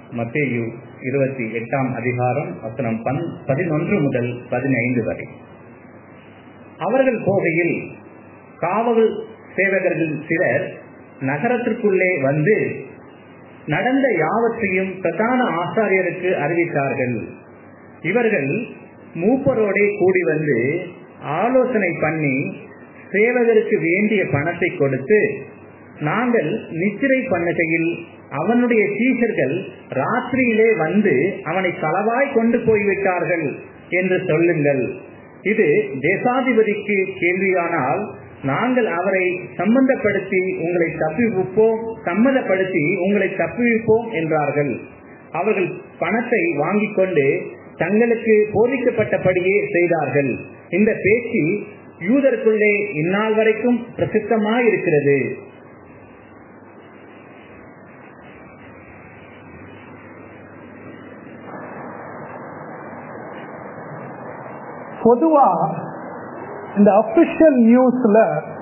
மத்தேயு இருபத்தி எட்டாம் அதிகாரம் வசனம் பதினொன்று முதல் பதினைந்து வரை அவர்கள் போகையில் காவல் சேவகர்கள் சிலர் நகரத்திற்குள்ளே வந்து நடந்த யாவற்றையும் பிரதான ஆசாரியருக்கு அறிவித்தார்கள் இவர்கள் மூப்பரோடே கூடி வந்து ஆலோசனை பண்ணி சேவகருக்கு வேண்டிய பணத்தை கொடுத்து நாங்கள் நித்திரை பண்ணுகையில் அவனுடைய சீஷர்கள் ராத்திரியிலே வந்து அவனை களவாய் கொண்டு போய்விட்டார்கள் என்று சொல்லுங்கள் இது தேசாதிபதிக்கு கேள்வியானால் நாங்கள் அவரை சம்பந்தப்படுத்தி உங்களை தப்பிவிப்போம் சம்மதப்படுத்தி உங்களை தப்பிவிப்போம் என்றார்கள் அவர்கள் பணத்தை வாங்கிக் கொண்டு தங்களுக்கு போதிக்கப்பட்டபடியே செய்தார்கள் இந்த பேச்சு யூதருக்குள்ளே இந்நாள் வரைக்கும் பிரசித்தமாயிருக்கிறது பொதுவா இந்த அபிஷியல் நியூஸ்ல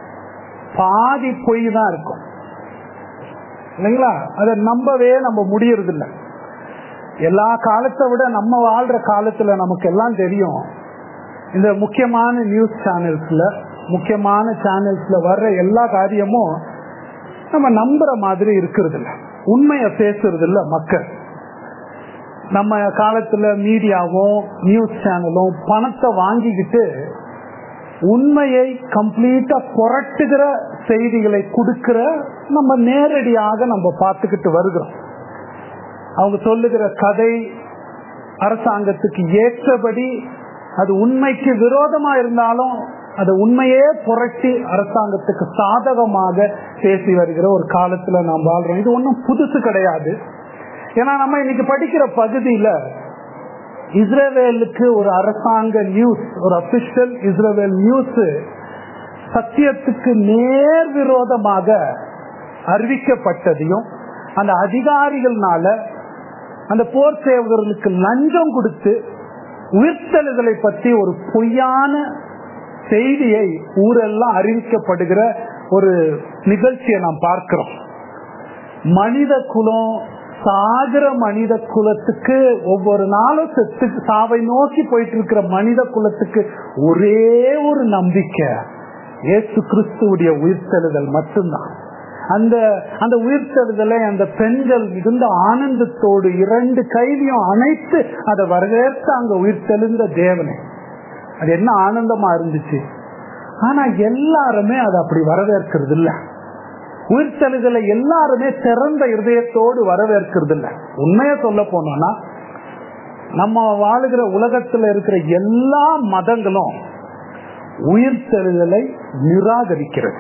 பாதி பொய் தான் இருக்கும் இல்லைங்களா அதை நம்பவே நம்ம முடியறது இல்லை எல்லா காலத்தை விட நம்ம வாழ்ற காலத்துல நமக்கு எல்லாம் தெரியும் இந்த முக்கியமான நியூஸ் சேனல்ஸ்ல முக்கியமான சேனல்ஸ்ல வர்ற எல்லா காரியமும் நம்ம நம்புற மாதிரி இருக்கிறது இல்ல உண்மையை பேசுறது இல்ல மக்கள் நம்ம காலத்துல மீடியாவும் நியூஸ் சேனலும் பணத்தை வாங்கிக்கிட்டு உண்மையை கம்ப்ளீட்டா புரட்டுகிற செய்திகளை கொடுக்கிற நம்ம நேரடியாக நம்ம பார்த்துக்கிட்டு வருகிறோம் அவங்க சொல்லுகிற கதை அரசாங்கத்துக்கு ஏற்றபடி அது உண்மைக்கு விரோதமா இருந்தாலும் அது உண்மையே புரட்டி அரசாங்கத்துக்கு சாதகமாக பேசி வருகிற ஒரு காலத்துல நாம் வாழ்றோம் இது ஒன்றும் புதுசு கிடையாது ஏன்னா நம்ம இன்னைக்கு படிக்கிற பகுதியில இஸ்ரேவேலுக்கு ஒரு அரசாங்க நியூஸ் ஒரு அபிஷியல் இஸ்ரேவேல் நியூஸ் சத்தியத்துக்கு நேர் விரோதமாக அறிவிக்கப்பட்டதையும் அந்த அதிகாரிகள்னால அந்த போர் சேவகர்களுக்கு லஞ்சம் கொடுத்து உயிர்த்தலுதலை பற்றி ஒரு பொய்யான செய்தியை ஊரெல்லாம் அறிவிக்கப்படுகிற ஒரு நிகழ்ச்சியை நாம் பார்க்கிறோம் மனித குலம் சாகர மனித குலத்துக்கு ஒவ்வொரு நாளும் செத்து சாவை நோக்கி போயிட்டு இருக்கிற மனித குலத்துக்கு ஒரே ஒரு நம்பிக்கை ஏசு கிறிஸ்துவுடைய உயிர்த்தெழுதல் மட்டும்தான் அந்த அந்த உயிர்த்தெழுதலை அந்த பெண்கள் மிகுந்த ஆனந்தத்தோடு இரண்டு கைதியும் அணைத்து அதை வரவேற்று அங்க உயிர்த்தெழுந்த தேவனை அது என்ன ஆனந்தமா இருந்துச்சு ஆனா எல்லாருமே அதை அப்படி வரவேற்கிறது இல்ல உயிர்த்தெழுதலை எல்லாருமே திறந்த இருதயத்தோடு வரவேற்கிறது இல்ல உண்மைய சொல்ல போனோம்னா நம்ம வாழுகிற உலகத்துல இருக்கிற எல்லா மதங்களும் உயிர்த்தெழுதலை நிராகரிக்கிறது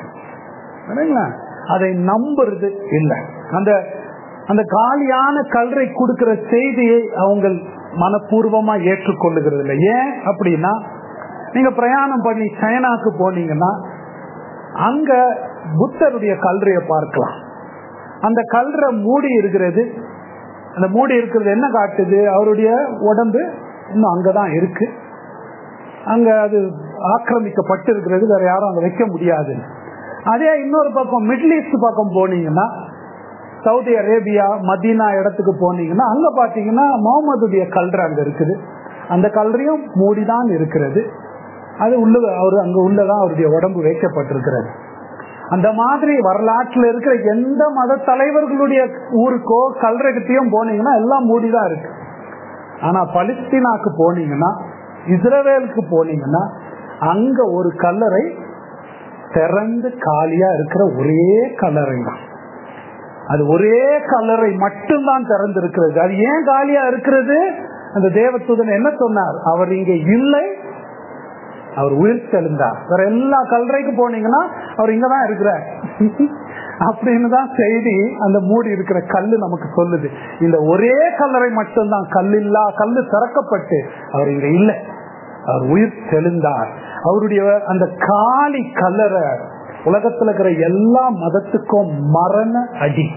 அதை நம்புறது இல்லை அந்த அந்த காலியான கல்றை கொடுக்கிற செய்தியை அவங்க மனப்பூர்வமா ஏற்றுக்கொள்ளுகிறது இல்லை ஏன் அப்படின்னா நீங்க பிரயாணம் பண்ணி சைனாக்கு போனீங்கன்னா அங்க புத்தருடைய கல்றைய பார்க்கலாம் அந்த கல்றை மூடி இருக்கிறது அந்த மூடி இருக்கிறது என்ன காட்டுது அவருடைய உடம்பு இன்னும் அங்கதான் இருக்கு அங்க அது ஆக்கிரமிக்கப்பட்டு இருக்கிறது வேற யாரும் அங்க வைக்க முடியாது அதே இன்னொரு பக்கம் மிடில் ஈஸ்ட் பக்கம் போனீங்கன்னா சவுதி அரேபியா மதீனா இடத்துக்கு போனீங்கன்னா அங்க பாத்தீங்கன்னா முகமதுடைய கல்ற அங்க இருக்குது அந்த கல்றையும் மூடிதான் இருக்கிறது அது உள்ள அவரு அங்க உள்ளதான் அவருடைய உடம்பு வைக்கப்பட்டிருக்கிறது அந்த மாதிரி வரலாற்றுல இருக்கிற எந்த மத தலைவர்களுடைய ஊருக்கோ கல்றகிட்டையும் போனீங்கன்னா எல்லாம் மூடிதான் இருக்கு ஆனா பலிஸ்தீனாக்கு போனீங்கன்னா இஸ்ரவேலுக்கு போனீங்கன்னா அங்க ஒரு கல்லறை திறந்து காலியா இருக்கிற ஒரே கல்லறை தான் அது ஒரே கல்லறை மட்டும்தான் திறந்து இருக்கிறது அது ஏன் காலியா இருக்கிறது அந்த தேவத்துதன் என்ன சொன்னார் அவர் இங்க இல்லை அவர் உயிர் தெளிந்தார் வேற எல்லா கல்லறைக்கு போனீங்கன்னா அவர் இங்கதான் இருக்கிறார் அப்படின்னு தான் செய்தி அந்த மூடி இருக்கிற கல்லு நமக்கு சொல்லுது இந்த ஒரே கல்லறை மட்டும்தான் கல்லில்லா கல்லு திறக்கப்பட்டு அவர் இங்க இல்லை அவர் உயிர் தெளிந்தார் அவருடைய அந்த காலி கல்லறை உலகத்துல இருக்கிற எல்லா மதத்துக்கும் மரண அடி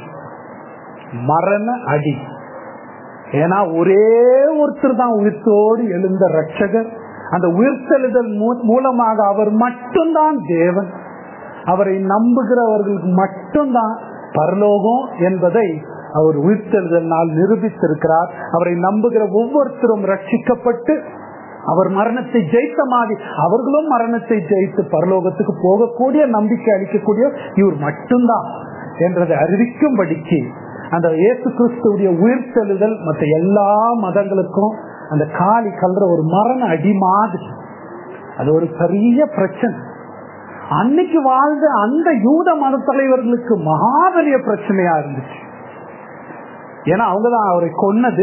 மரண அடி ஏன்னா ஒரே ஒருத்தர் தான் உயிர்த்தோடு எழுந்த ரட்சகர் அந்த உயிர்த்தெழுதல் மூலமாக அவர் மட்டும்தான் தேவன் அவரை நம்புகிறவர்களுக்கு மட்டும்தான் பரலோகம் என்பதை அவர் உயிர்த்தெழுதல் நிரூபித்திருக்கிறார் அவரை நம்புகிற ஒவ்வொருத்தரும் ரட்சிக்கப்பட்டு அவர் மரணத்தை ஜெயித்த மாதிரி அவர்களும் மரணத்தை ஜெயித்து பரலோகத்துக்கு போகக்கூடிய நம்பிக்கை அளிக்கக்கூடிய இவர் மட்டும்தான் என்றதை அறிவிக்கும்படிக்கு அந்த இயேசு கிறிஸ்துடைய உயிர்த்தெழுதல் மற்ற எல்லா மதங்களுக்கும் அந்த காலி கல்ற ஒரு மரண அடி மாதிரி அது ஒரு பெரிய பிரச்சனை அன்னைக்கு வாழ்ந்த அந்த யூத மத தலைவர்களுக்கு மகாபலிய பிரச்சனையா இருந்துச்சு ஏன்னா அவங்கதான் அவரை கொன்னது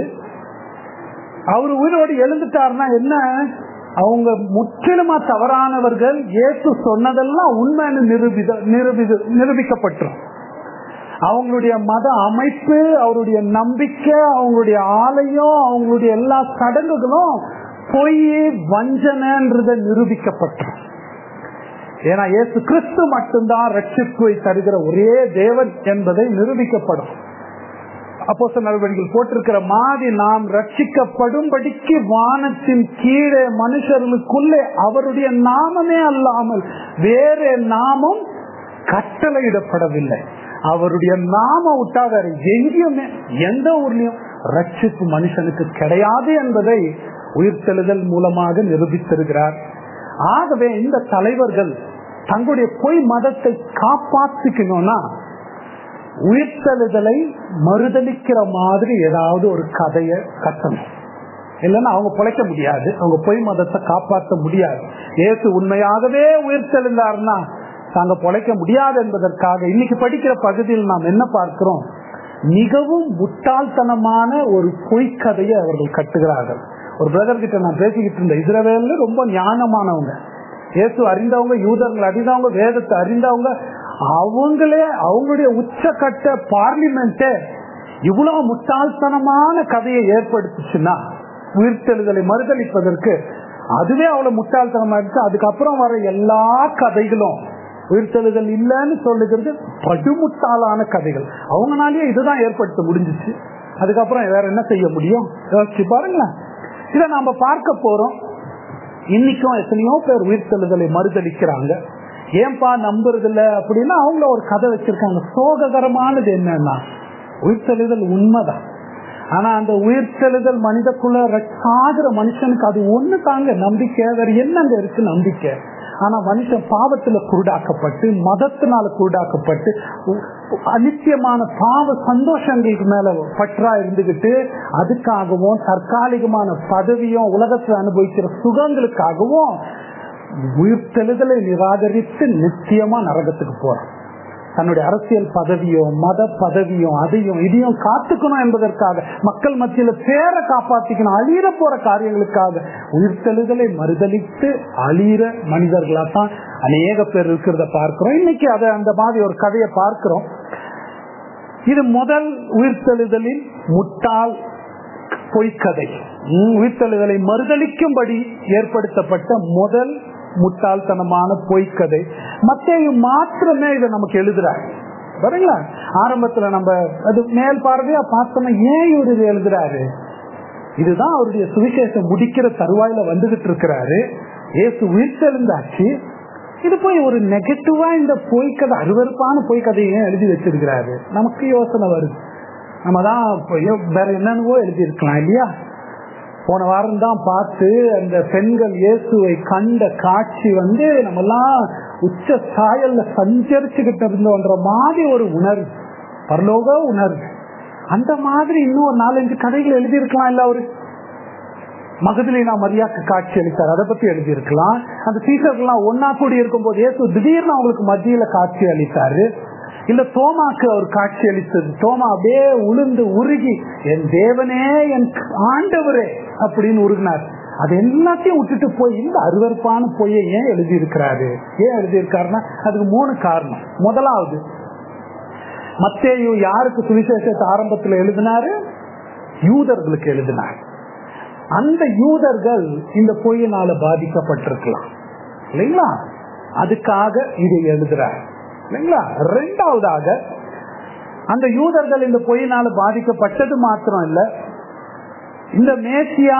அவர் உயிரோடு எழுந்துட்டாருன்னா என்ன அவங்க முற்றிலுமா தவறானவர்கள் இயேசு சொன்னதெல்லாம் உண்மைன்னு நிரூபித நிரூபித நிரூபிக்கப்பட்டுரும் அவங்களுடைய மத அமைப்பு அவருடைய நம்பிக்கை அவங்களுடைய ஆலயம் அவங்களுடைய எல்லா சடங்குகளும் பொய் வஞ்சனன்றத நிரூபிக்கப்பட்டுரும் ஏன்னா இயேசு கிறிஸ்து மட்டும்தான் ரட்சிப்பை தருகிற ஒரே தேவன் என்பதை நிரூபிக்கப்படும் அப்போ நடவடிக்கைகள் போட்டிருக்கிற மாதிரி நாம் ரட்சிக்கப்படும்படிக்கு வானத்தின் கீழே மனுஷர்களுக்குள்ளே அவருடைய நாமமே அல்லாமல் வேற நாமம் கட்டளையிடப்படவில்லை அவருடைய நாம விட்டா வேற எங்கேயுமே எந்த ஊர்லயும் ரட்சிப்பு மனுஷனுக்கு கிடையாது என்பதை உயிர்த்தெழுதல் மூலமாக நிரூபித்திருக்கிறார் ஆகவே இந்த தலைவர்கள் தங்களுடைய பொய் மதத்தை காப்பாற்றிக்கணும்னா உயிர்த்தெழுதலை மறுதளிக்கிற மாதிரி ஏதாவது ஒரு கதையை கட்டணும் இல்லைன்னா அவங்க பிழைக்க முடியாது அவங்க பொய் மதத்தை காப்பாற்ற முடியாது ஏசு உண்மையாகவே உயிர்த்தெழுந்தார்னா தாங்க பொழைக்க முடியாது என்பதற்காக இன்னைக்கு படிக்கிற பகுதியில் நாம் என்ன பார்க்கிறோம் மிகவும் முட்டாள்தனமான ஒரு பொய்க்கதையை அவர்கள் கட்டுகிறார்கள் ஒரு பிரதர் கிட்ட நான் பேசிக்கிட்டு இருந்த இஸ்ரவேல்ல ரொம்ப ஞானமானவங்க இயேசு அறிந்தவங்க யூதர்கள் அறிந்தவங்க வேதத்தை அறிந்தவங்க அவங்களே அவங்களுடைய உச்சக்கட்ட பார்லிமெண்ட் இவ்வளவு முட்டாள்தனமான கதையை ஏற்படுத்துச்சுன்னா உயிர்த்தெழுதலை மறுதளிப்பதற்கு அதுவே அவ்வளவு முட்டாள்தனமா இருக்கு அதுக்கப்புறம் வர எல்லா கதைகளும் உயிர்த்தெழுதல் இல்லைன்னு சொல்லுகிறது படுமுட்டாளான கதைகள் அவங்களாலேயே இதுதான் ஏற்படுத்த முடிஞ்சிச்சு அதுக்கப்புறம் வேற என்ன செய்ய முடியும் யோசிச்சு பாருங்களேன் இதை நாம பார்க்க போறோம் இன்னைக்கும் எத்தனையோ பேர் உயிர்த்தெழுதலை மறுதளிக்கிறாங்க ஏன்பா நம்புறது இல்ல அப்படின்னா அவங்கள ஒரு கதை வச்சிருக்காங்க சோககரமானது என்னன்னா உயிர்த்தெழுதல் உண்மைதான் ஆனா அந்த உயிர்த்தெழுதல் மனிதக்குள்ள சாகிற மனுஷனுக்கு அது ஒண்ணு தாங்க நம்பிக்கை வேற என்னங்க இருக்கு நம்பிக்கை ஆனா மனுஷன் பாவத்துல குருடாக்கப்பட்டு மதத்தினால குருடாக்கப்பட்டு அனித்தியமான பாவ சந்தோஷங்களுக்கு மேல பற்றா இருந்துகிட்டு அதுக்காகவும் தற்காலிகமான பதவியும் உலகத்துல அனுபவிக்கிற சுகங்களுக்காகவும் உயிர்த்தெழுதலை நிராகரித்து நிச்சயமா நரகத்துக்கு போறான் தன்னுடைய அரசியல் பதவியோ மத பதவியோ அதையும் இதையும் காத்துக்கணும் என்பதற்காக மக்கள் மத்தியில பேரை காப்பாத்திக்கணும் அழியிற போற காரியங்களுக்காக உயிர்த்தெழுதலை மறுதளித்து அழியிற மனிதர்களா தான் அநேக பேர் இருக்கிறத பார்க்கிறோம் இன்னைக்கு அதை அந்த மாதிரி ஒரு கதையை பார்க்கிறோம் இது முதல் உயிர்த்தெழுதலின் முட்டாள் பொய்க்கதை உயிர்த்தெழுதலை மறுதளிக்கும்படி ஏற்படுத்தப்பட்ட முதல் முட்டாள்தனமான பொய்க்கதை மத்தையும் மாத்திரமே இதை நமக்கு எழுதுறாரு பாருங்களா ஆரம்பத்துல நம்ம அது மேல் பார்வையா பார்த்தோம்னா ஏன் இவர் இது எழுதுறாரு இதுதான் அவருடைய சுவிசேஷம் முடிக்கிற தருவாயில வந்துகிட்டு இருக்கிறாரு ஏசு உயிர்த்தெழுந்தாச்சு இது போய் ஒரு நெகட்டிவா இந்த பொய்க்கதை அருவறுப்பான பொய்க்கதையை எழுதி வச்சிருக்கிறாரு நமக்கு யோசனை வருது நம்ம தான் வேற என்னென்னவோ எழுதி இருக்கலாம் இல்லையா போன வாரம் தான் பார்த்து அந்த பெண்கள் இயேசுவை கண்ட காட்சி வந்து நம்ம எல்லாம் உச்ச சாயல்ல சஞ்சரிச்சுக்கிட்டு இருந்தோன்ற மாதிரி ஒரு உணர்வு பரலோக உணர்வு அந்த மாதிரி இன்னும் ஒரு நாலஞ்சு கதைகள் எழுதியிருக்கலாம் இல்ல அவரு மகதிலினா மரியாக்கு காட்சி அளித்தார் அதை பத்தி எழுதியிருக்கலாம் அந்த சீசர்கள்லாம் ஒன்னா கூடி இருக்கும் போது இயேசு திடீர்னு அவங்களுக்கு மத்தியில காட்சி அளித்தாரு இல்ல தோமாக்கு அவர் காட்சி அளித்தது தோமா அப்படியே உளுந்து உருகி என் தேவனே என் ஆண்டவரே அப்படின்னு உருகினார் அது எல்லாத்தையும் விட்டுட்டு போய் இந்த அருவறுப்பான பொய்யை ஏன் எழுதி இருக்கிறாரு ஏன் எழுதி இருக்காருன்னா அதுக்கு மூணு காரணம் முதலாவது மத்தேயு யாருக்கு சுவிசேஷத்தை ஆரம்பத்தில் எழுதினாரு யூதர்களுக்கு எழுதினார் அந்த யூதர்கள் இந்த பொய்யினால பாதிக்கப்பட்டிருக்கலாம் இல்லைங்களா அதுக்காக இதை எழுதுறார் இல்லைங்களா ரெண்டாவதாக அந்த யூதர்கள் இந்த பொய்யினால பாதிக்கப்பட்டது மாத்திரம் இல்ல இந்த மேசியா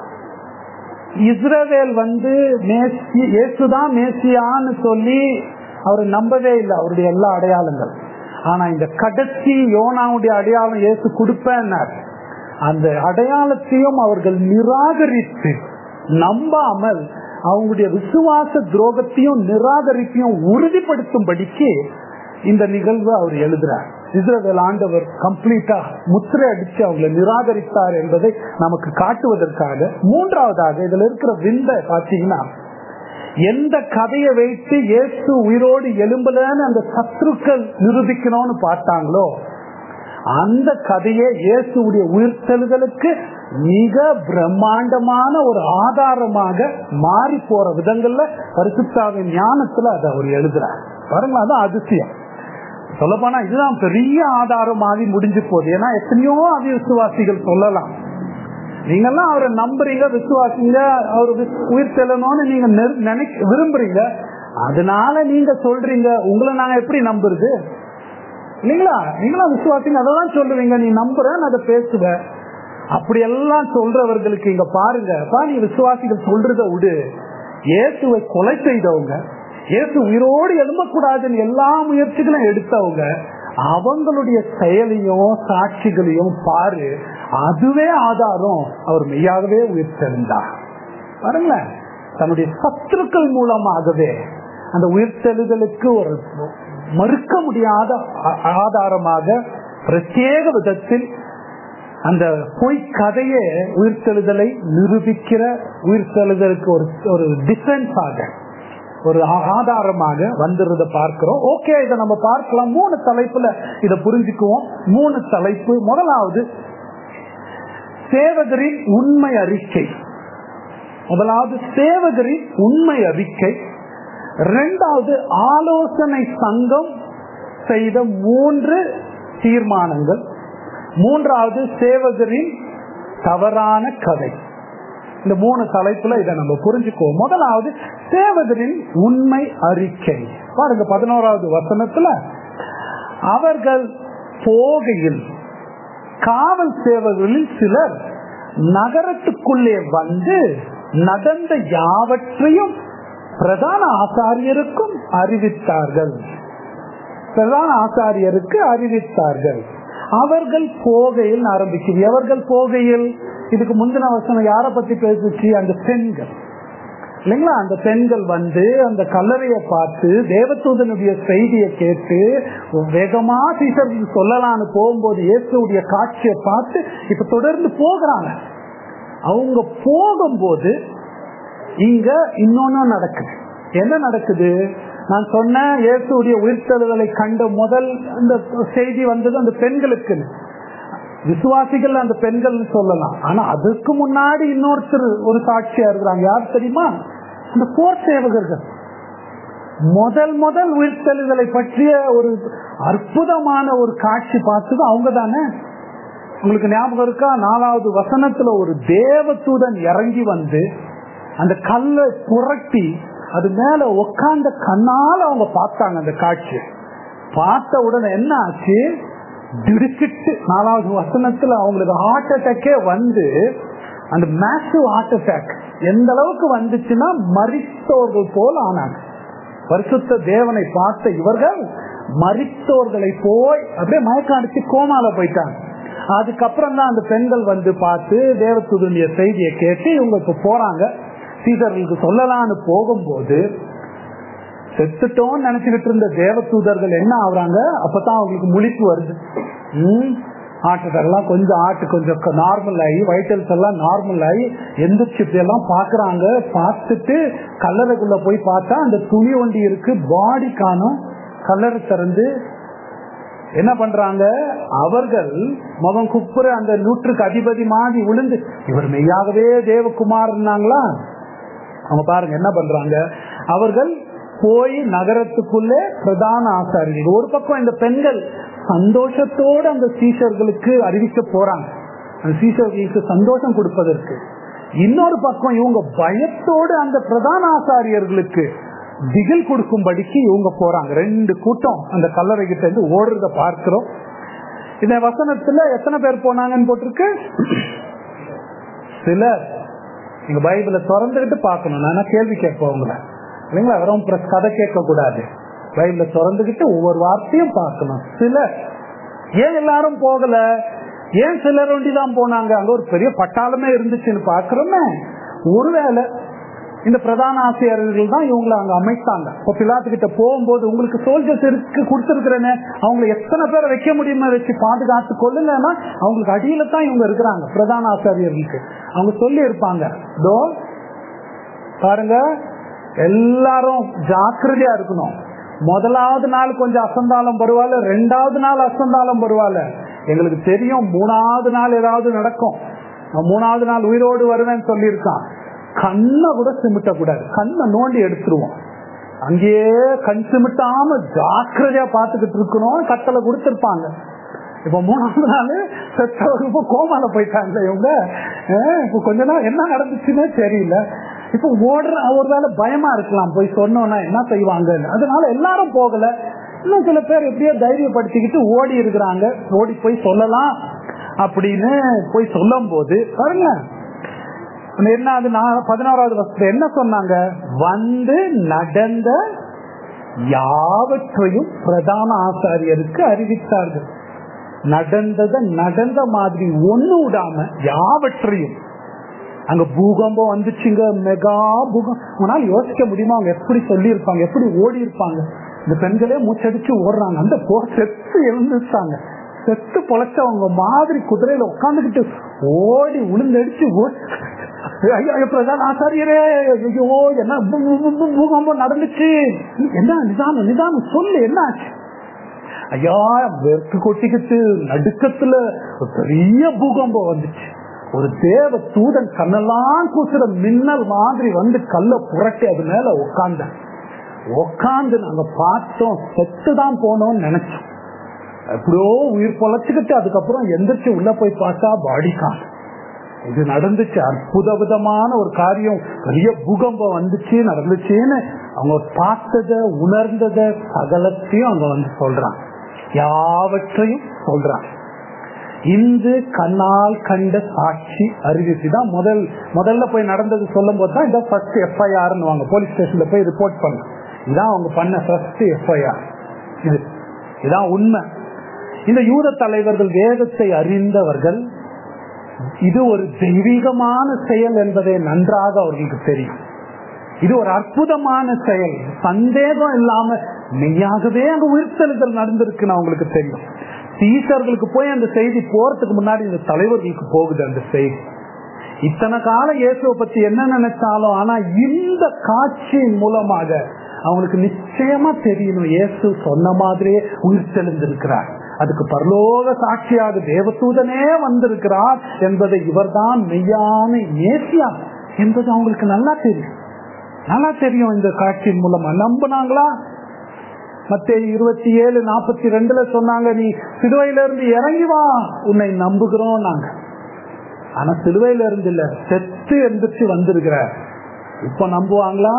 இஸ்ரவேல் வந்து இயேசுதான் மேசியான்னு சொல்லி அவர் நம்பவே இல்லை அவருடைய எல்லா அடையாளங்கள் ஆனா இந்த கடைசி யோனாவுடைய அடையாளம் இயேசு கொடுப்பேன்னார் அந்த அடையாளத்தையும் அவர்கள் நிராகரித்து நம்பாமல் அவங்களுடைய விசுவாச துரோகத்தையும் நிராகரிப்பையும் உறுதிப்படுத்தும்படிக்கு இந்த நிகழ்வு அவர் எழுதுறார் இஸ்ரவேல் ஆண்டவர் கம்ப்ளீட்டா முத்திரை அடிச்சு அவங்களை நிராகரித்தார் என்பதை நமக்கு காட்டுவதற்காக மூன்றாவதாக இதுல இருக்கிற விந்தை பாத்தீங்கன்னா எந்த கதையை வைத்து இயேசு உயிரோடு எலும்பலன்னு அந்த சத்ருக்கள் நிரூபிக்கணும்னு பார்த்தாங்களோ அந்த கதையை இயேசுடைய உயிர்த்தெழுதலுக்கு மிக பிரம்மாண்டமான ஒரு ஆதாரமாக மாறி போற விதங்கள்ல பரிசுத்தாவின் ஞானத்துல அதை அவர் எழுதுறார் பாருங்க அதான் அதிசயம் சொல்லப்போனா இதுதான் பெரிய ஆதாரம் ஆகி முடிஞ்சு போகுது ஏன்னா எத்தனையோ அவிசுவாசிகள் சொல்லலாம் நீங்கெல்லாம் அவரை நம்புறீங்க விசுவாசிங்க அவர் உயிர் செல்லணும்னு நீங்க நினைக்க விரும்புறீங்க அதனால நீங்க சொல்றீங்க உங்களை நாங்க எப்படி நம்புறது இல்லைங்களா நீங்களா விசுவாசிங்க அதெல்லாம் சொல்லுவீங்க நீ நம்புற நான் அதை பேசுவேன் அப்படி எல்லாம் சொல்றவர்களுக்கு இங்க பாருங்க பா நீ விசுவாசிகள் சொல்றத விடு இயேசுவை கொலை செய்தவங்க இயேசு உயிரோடு எழும்பக்கூடாதுன்னு எல்லா முயற்சிகளும் எடுத்தவங்க அவங்களுடைய செயலையும் சாட்சிகளையும் பாரு அதுவே ஆதாரம் அவர் மெய்யாகவே உயிர் தெழுந்தார் பாருங்களேன் தன்னுடைய சத்துருக்கள் மூலமாகவே அந்த உயிர்த்தெழுதலுக்கு ஒரு மறுக்க முடியாத ஆதாரமாக பிரத்யேக விதத்தில் அந்த பொய் கதையே உயிர்த்தெழுதலை நிரூபிக்கிற உயிர்த்தெழுதலுக்கு ஒரு ஒரு டிஃபரன்ஸ் ஆக ஒரு ஆதாரமாக வந்துருத பார்க்கிறோம் ஓகே இதை நம்ம பார்க்கலாம் மூணு தலைப்புல இதை புரிஞ்சுக்குவோம் மூணு தலைப்பு முதலாவது சேவகரின் உண்மை அறிக்கை முதலாவது சேவகரின் உண்மை அறிக்கை இரண்டாவது ஆலோசனை சங்கம் செய்த மூன்று தீர்மானங்கள் மூன்றாவது சேவகரின் தவறான கதை இந்த மூணு தலைப்புல இதை நம்ம புரிஞ்சுக்குவோம் முதலாவது சேவகரின் உண்மை அறிக்கை பாருங்க பதினோராவது வசனத்துல அவர்கள் போகையில் காவல் சேவகர்களில் சிலர் நகரத்துக்குள்ளே வந்து நடந்த யாவற்றையும் பிரதான ஆசாரியருக்கும் அறிவித்தார்கள் பிரதான ஆசாரியருக்கு அறிவித்தார்கள் அவர்கள் போகையில் ஆரம்பிக்கும் எவர்கள் போகையில் இதுக்கு முந்தின வசனம் யார பத்தி பேசுச்சு அந்த பெண்கள் இல்லைங்களா அந்த பெண்கள் வந்து அந்த கல்லறையை பார்த்து தேவதூதனுடைய செய்தியை கேட்டு வேகமா சீசருக்கு சொல்லலான்னு போகும்போது இயேசுடைய காட்சியை பார்த்து இப்ப தொடர்ந்து போகிறாங்க அவங்க போகும்போது இங்க இன்னொன்னு நடக்குது என்ன நடக்குது நான் சொன்ன இயேசுடைய உயிர்த்தெழுதலை கண்ட முதல் அந்த செய்தி வந்தது அந்த பெண்களுக்கு விசுவாசிகள் அந்த பெண்கள் சொல்லலாம் ஆனா அதுக்கு முன்னாடி இன்னொருத்தர் ஒரு சாட்சியா இருக்கிறாங்க யார் தெரியுமா அந்த போர் சேவகர்கள் முதல் முதல் உயிர்த்தெழுதலை பற்றிய ஒரு அற்புதமான ஒரு காட்சி பார்த்தது அவங்க தானே உங்களுக்கு ஞாபகம் இருக்கா நாலாவது வசனத்துல ஒரு தேவதூதன் இறங்கி வந்து அந்த கல்லை புரட்டி அது மேல உக்காந்த கண்ணால அவங்க பார்த்தாங்க அந்த காட்சி பார்த்த உடனே என்ன ஆச்சு திடுக்கிட்டு நாலாவது வசனத்துல அவங்களுக்கு ஹார்ட் அட்டாக்கே வந்து அந்த மேசிவ் ஹார்ட் அட்டாக் எந்த அளவுக்கு வந்துச்சுன்னா மறித்தவர்கள் போல் ஆனாங்க பரிசுத்த தேவனை பார்த்த இவர்கள் மறித்தவர்களை போய் அப்படியே மயக்கம் அடிச்சு கோமால போயிட்டாங்க அதுக்கப்புறம் தான் அந்த பெண்கள் வந்து பார்த்து தேவத்துடைய செய்தியை கேட்டு இவங்க இப்ப போறாங்க சீதர்களுக்கு சொல்லலான்னு போகும்போது செத்துட்டோம் நினைச்சுக்கிட்டு இருந்த தேவதூதர்கள் என்ன ஆகுறாங்க அப்பதான் அவங்களுக்கு முழிப்பு வருது உம் ஆட்டுக்கெல்லாம் கொஞ்சம் ஆட்டு கொஞ்சம் நார்மல் ஆகி வைட்டல்ஸ் எல்லாம் நார்மல் ஆகி எந்திரிச்சு எல்லாம் பாக்குறாங்க பார்த்துட்டு கல்லறைக்குள்ள போய் பார்த்தா அந்த துணி வண்டி இருக்கு பாடி காணும் கல்லறை திறந்து என்ன பண்றாங்க அவர்கள் மகன் குப்புற அந்த நூற்றுக்கு அதிபதி மாதிரி விழுந்து இவர் மெய்யாகவே தேவகுமார்னாங்களா அவங்க பாருங்க என்ன பண்றாங்க அவர்கள் போய் நகரத்துக்குள்ளே பிரதான ஆசாரியர்கள் ஒரு பக்கம் இந்த பெண்கள் சந்தோஷத்தோடு அந்த சீஷர்களுக்கு அறிவிக்க போறாங்க அந்த சீஷர்களுக்கு சந்தோஷம் கொடுப்பதற்கு இன்னொரு பக்கம் இவங்க பயத்தோடு அந்த பிரதான ஆசாரியர்களுக்கு திகில் கொடுக்கும்படிக்கு இவங்க போறாங்க ரெண்டு கூட்டம் அந்த கல்லறை கிட்ட இருந்து ஓடுறத பார்க்கிறோம் இந்த வசனத்துல எத்தனை பேர் போனாங்கன்னு போட்டிருக்கு சிலர் நீங்க பைபிளை திறந்துகிட்டு பார்க்கணும் நான் கேள்வி கேட்போம் உங்களை இல்லைங்களா வெறும் கதை கேட்க கூடாது பைபிள திறந்துகிட்டு ஒவ்வொரு வார்த்தையும் பார்க்கணும் சிலர் ஏன் எல்லாரும் போகல ஏன் சிலர் வண்டி தான் போனாங்க அங்க ஒரு பெரிய பட்டாளமே இருந்துச்சுன்னு பாக்குறோமே ஒருவேளை இந்த பிரதான ஆசிரியர்கள் தான் இவங்களை அங்க அமைத்தாங்க இப்போ பிலாத்துக்கிட்ட போகும்போது உங்களுக்கு சோல்ஜர்ஸ் இருக்கு கொடுத்துருக்கிறேன்னு அவங்களை எத்தனை பேரை வைக்க முடியுமா வச்சு பாதுகாத்து கொள்ளுங்கன்னா அவங்களுக்கு அடியில தான் இவங்க இருக்கிறாங்க பிரதான ஆசிரியர்களுக்கு அவங்க சொல்லி இருப்பாங்க தோ பாருங்க எல்லாரும் ஜாக்கிரதையா இருக்கணும் முதலாவது நாள் கொஞ்சம் அசந்தாலும் பரவாயில்ல ரெண்டாவது நாள் அசந்தாலும் பரவாயில்ல எங்களுக்கு தெரியும் மூணாவது நாள் ஏதாவது நடக்கும் நான் மூணாவது நாள் உயிரோடு வருவேன்னு சொல்லியிருக்கான் கண்ணை கூட சிமிட்ட கூடாது கண்ணை நோண்டி எடுத்துருவோம் அங்கேயே கண் சிமிட்டாம ஜாக்கிரதையா பார்த்துக்கிட்டு இருக்கணும் கட்டளை கொடுத்திருப்பாங்க இப்ப மூணாவது நாள் செத்தவங்க இப்ப கோமால போயிட்டாங்க இவங்க அஹ் இப்ப கொஞ்ச நாள் என்ன நடந்துச்சுன்னே தெரியல இப்ப ஓடுற ஒரு வேலை பயமா இருக்கலாம் போய் சொன்னோம்னா என்ன செய்வாங்கன்னு அதனால எல்லாரும் போகல இன்னும் சில பேர் எப்படியோ தைரியப்படுத்திக்கிட்டு ஓடி இருக்கிறாங்க ஓடி போய் சொல்லலாம் அப்படின்னு போய் சொல்லும் போது பாருங்க என்ன அது நான் பதினாறாவது வருஷத்துல என்ன சொன்னாங்க வந்து நடந்த யாவற்றையும் பிரதான ஆசாரியருக்கு அறிவித்தார்கள் நடந்தத நடந்த மாதிரி ஒண்ணு விடாம யாவற்றையும் அங்க பூகம்பம் வந்துச்சுங்க மெகா பூகம் உங்களால் யோசிக்க முடியுமா அவங்க எப்படி சொல்லி இருப்பாங்க எப்படி ஓடி இருப்பாங்க இந்த பெண்களே மூச்சடிச்சு ஓடுறாங்க அந்த போர் செத்து எழுந்துட்டாங்க செத்து பொழைச்சவங்க மாதிரி குதிரையில உட்காந்துக்கிட்டு ஓடி உளுந்தடிச்சு ஆசாரியரே ஐயோ என்ன பூகம்பம் நடந்துச்சு என்ன நிதானம் நிதானம் சொல்லு என்ன ஆச்சு ஐயா வெறுக்கு கொட்டிக்கிட்டு நடுக்கத்துல பெரிய பூகம்பம் வந்துச்சு ஒரு தேவ தூதன் கண்ணெல்லாம் கூசுற மின்னல் மாதிரி வந்து கல்ல புரட்டி அது மேல உட்கார்ந்த உட்காந்து நாங்க பார்த்தோம் செத்துதான் போனோம்னு நினைச்சோம் எப்படியோ உயிர் பொழைச்சுக்கிட்டு அதுக்கப்புறம் எந்திரிச்சு உள்ள போய் பார்த்தா பாடி கான் இது நடந்துச்சு அற்புத விதமான ஒரு காரியம் பெரிய பூகம்பம் வந்துச்சு நடந்துச்சுன்னு அவங்க பார்த்தத உணர்ந்தத சகலத்தையும் அங்க வந்து சொல்றாங்க யாவற்றையும் சொல்றாங்க இந்து கண்ணால் கண்ட சாட்சி அறிவிச்சு தான் முதல் முதல்ல போய் நடந்தது சொல்லும் போது தான் இதான் ஃபர்ஸ்ட் எஃப்ஐஆர்னு வாங்க போலீஸ் ஸ்டேஷன்ல போய் ரிப்போர்ட் பண்ண இதான் அவங்க பண்ண ஃபர்ஸ்ட் எஃப்ஐஆர் இது இதான் உண்மை இந்த யூத தலைவர்கள் வேதத்தை அறிந்தவர்கள் இது ஒரு தெய்வீகமான செயல் என்பதை நன்றாக அவர்களுக்கு தெரியும் இது ஒரு அற்புதமான செயல் சந்தேகம் இல்லாம மெய்யாகவே அங்க உயிர்த்தெழுதல் நடந்திருக்குன்னு அவங்களுக்கு தெரியும் சீசர்களுக்கு போய் அந்த செய்தி போறதுக்கு முன்னாடி இந்த தலைவர்களுக்கு போகுது அந்த செய்தி இத்தனை காலம் இயேசுவை பத்தி என்ன நினைச்சாலும் ஆனா இந்த காட்சியின் மூலமாக அவங்களுக்கு நிச்சயமா தெரியணும் இயேசு சொன்ன மாதிரியே உயிர்த்தெழுந்திருக்கிறார் அதுக்கு பரலோக சாட்சியாக தேவதூதனே வந்திருக்கிறார் என்பதை இவர்தான் மெய்யான மேசியா என்பது அவங்களுக்கு நல்லா தெரியும் நல்லா தெரியும் இந்த காட்சியின் மூலமா நம்பினாங்களா மத்திய இருபத்தி ஏழு நாற்பத்தி ரெண்டுல சொன்னாங்க நீ சிலுவையில இருந்து இறங்கி வா உன்னை நம்புகிறோம் நாங்க ஆனா சிலுவையில இருந்து இல்ல செத்து எந்திரிச்சு வந்திருக்கிற இப்ப நம்புவாங்களா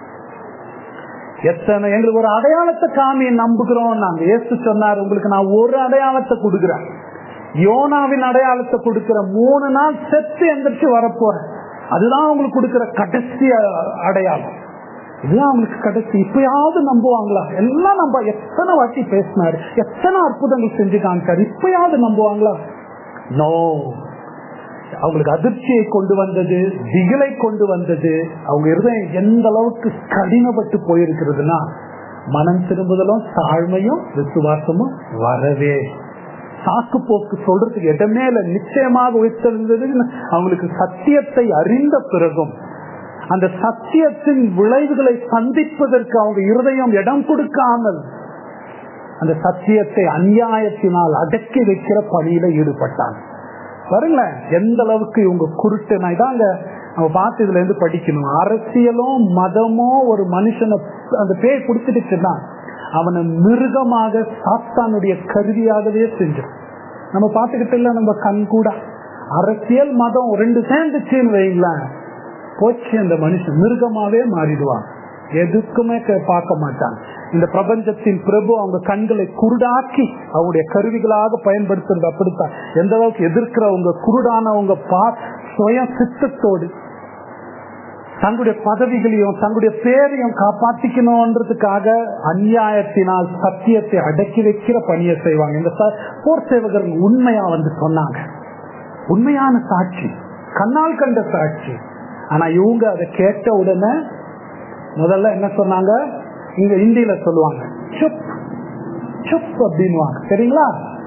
எத்தனை எங்களுக்கு ஒரு அடையாளத்தை காமி நம்புகிறோம் நாங்க ஏசு சொன்னார் உங்களுக்கு நான் ஒரு அடையாளத்தை கொடுக்கிறேன் யோனாவின் அடையாளத்தை கொடுக்கிற மூணு நாள் செத்து எந்திரிச்சு வரப்போறேன் அதுதான் உங்களுக்கு கொடுக்கிற கடைசி அடையாளம் இதுதான் அவங்களுக்கு கடைசி இப்பயாவது நம்புவாங்களா எல்லாம் நம்ப எத்தனை வாட்டி பேசினாரு எத்தனை அற்புதங்கள் செஞ்சு காமிச்சாரு இப்பயாவது நம்புவாங்களா நோ அவங்களுக்கு அதிர்ச்சியை கொண்டு வந்தது திகிலை கொண்டு வந்தது அவங்க இருதயம் எந்த அளவுக்கு கடினப்பட்டு போயிருக்கிறதுனா மனம் திரும்புதலும் தாழ்மையும் விசுவாசமும் வரவே சாக்கு போக்கு சொல்றதுக்கு இடமே இல்லை நிச்சயமாக உயர்த்திருந்தது அவங்களுக்கு சத்தியத்தை அறிந்த பிறகும் அந்த சத்தியத்தின் விளைவுகளை சந்திப்பதற்கு அவங்க இருதயம் இடம் கொடுக்காமல் அந்த சத்தியத்தை அநியாயத்தினால் அடக்கி வைக்கிற பணியில ஈடுபட்டாங்க பாருங்களேன் எந்த அளவுக்கு இவங்க குருட்டு நான் இதாங்க நம்ம பார்த்து இதுல இருந்து படிக்கணும் அரசியலும் மதமோ ஒரு மனுஷனை அந்த பேய் கொடுத்துட்டுச்சுன்னா அவனை மிருகமாக சாத்தானுடைய கருவியாகவே செஞ்சிடும் நம்ம பார்த்துக்கிட்டு இல்ல நம்ம கண் கூட அரசியல் மதம் ரெண்டு சேர்ந்துச்சுன்னு வைங்களேன் போச்சு அந்த மனுஷன் மிருகமாவே மாறிடுவான் எதுக்குமே பார்க்க மாட்டாங்க இந்த பிரபஞ்சத்தின் பிரபு அவங்க கண்களை குருடாக்கி அவங்களுடைய கருவிகளாக பயன்படுத்துறது அப்படித்தான் எந்த அளவுக்கு எதிர்க்கிறவங்க குருடானவங்க பா சுய சித்தத்தோடு தங்களுடைய பதவிகளையும் தங்களுடைய பேரையும் காப்பாற்றிக்கணும்ன்றதுக்காக அநியாயத்தினால் சத்தியத்தை அடக்கி வைக்கிற பணியை செய்வாங்க இந்த ச- போர் சேவகர்கள் உண்மையா வந்து சொன்னாங்க உண்மையான சாட்சி கண்ணால் கண்ட சாட்சி ஆனா இவங்க அதை கேட்ட உடனே முதல்ல என்ன சொன்னாங்க இங்க இந்தியில சொல்லுவாங்க சுப் சுப் அப்படின்வாங்க சரிங்களா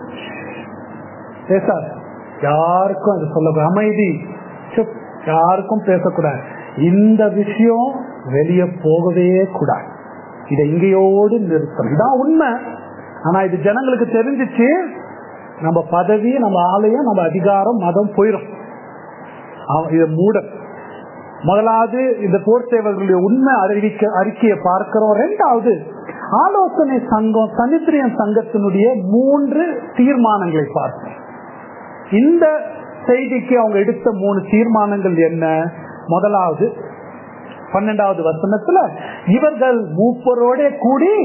பேசாது யாருக்கும் அது சொல்ல அமைதி சுப் யாருக்கும் பேசக்கூடாது இந்த விஷயம் வெளியே போகவே கூடாது இதை இங்கேயோடு நிறுத்தம் இதான் உண்மை ஆனா இது ஜனங்களுக்கு தெரிஞ்சிச்சு நம்ம பதவி நம்ம ஆலயம் நம்ம அதிகாரம் மதம் போயிடும் அவ- இதை மூட முதலாவது இந்த போர் சேவர்களுடைய உண்மை அறிவிக்க அறிக்கையை பார்க்கிறோம் ரெண்டாவது ஆலோசனை சங்கம் சனித்திரியன் சங்கத்தினுடைய மூன்று தீர்மானங்களை பார்ப்போம் இந்த செய்திக்கு அவங்க எடுத்த மூணு தீர்மானங்கள் என்ன முதலாவது பன்னெண்டாவது வசனத்துல இவர்கள் மூப்பரோட கூடி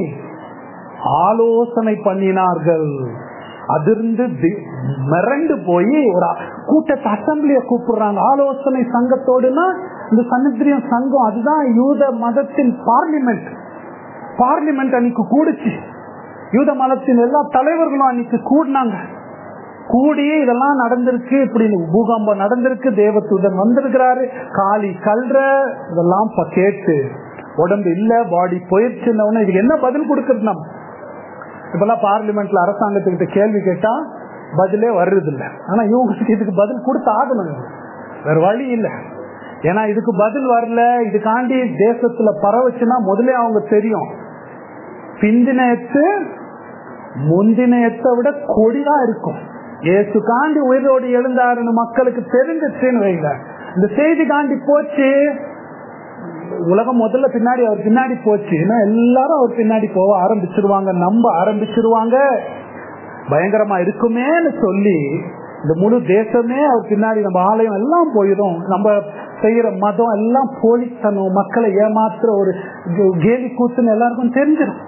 ஆலோசனை பண்ணினார்கள் அதிர்ந்து தி- மிரண்டு போய் ஒரு அ- கூட்டத்தை அசம்பிளிய கூப்பிடுறாங்க ஆலோசனை சங்கத்தோடுனா இந்த சமுத்திரியம் சங்கம் அதுதான் யூத மதத்தின் பார்லிமெண்ட் பார்லிமெண்ட் அன்னைக்கு கூடுச்சு யூத மதத்தின் எல்லா தலைவர்களும் அன்னைக்கு கூடினாங்க கூடி இதெல்லாம் நடந்திருக்கு இப்படி பூகம்பம் நடந்திருக்கு தேவதூதன் வந்திருக்கிறாரு காலி கல்ற இதெல்லாம் ப- கேட்டு உடம்பு இல்ல பாடி போயிடுச்சுன்னு இதுக்கு என்ன பதில் கொடுக்கறது நம்ம இப்பெல்லாம் பார்லிமெண்ட்ல அரசாங்கத்துக்கிட்ட கேள்வி கேட்டா பதிலே வர்றது இல்ல ஆனா இவங்களுக்கு இதுக்கு பதில் கொடுத்து ஆகணும் இவங்க. வேற வழி இல்ல ஏன்னா இதுக்கு பதில் வரல இதுக்காண்டி தேசத்துல பரவச்சுன்னா முதல்ல அவங்க தெரியும் பிந்தின எத்து முந்தின எத்தை விட கொடிதான் இருக்கும் ஏசு காண்டி உயிரோடு எழுந்தாருன்னு மக்களுக்கு தெரிஞ்சிச்சுன்னு வைங்க இந்த செய்தி காண்டி போச்சு உலகம் முதல்ல பின்னாடி அவர் பின்னாடி போச்சு ஏன்னா எல்லாரும் அவர் பின்னாடி போக ஆரம்பிச்சிருவாங்க நம்ப ஆரம்பிச்சிருவாங்க பயங்கரமா இருக்குமேன்னு சொல்லி இந்த முழு தேசமே அவர் பின்னாடி நம்ம ஆலயம் எல்லாம் போயிடும் நம்ம செய்யற மதம் எல்லாம் போலித்தனம் மக்களை ஏமாத்துற ஒரு கேலி கூத்துன்னு எல்லாருக்கும் தெரிஞ்சிடும்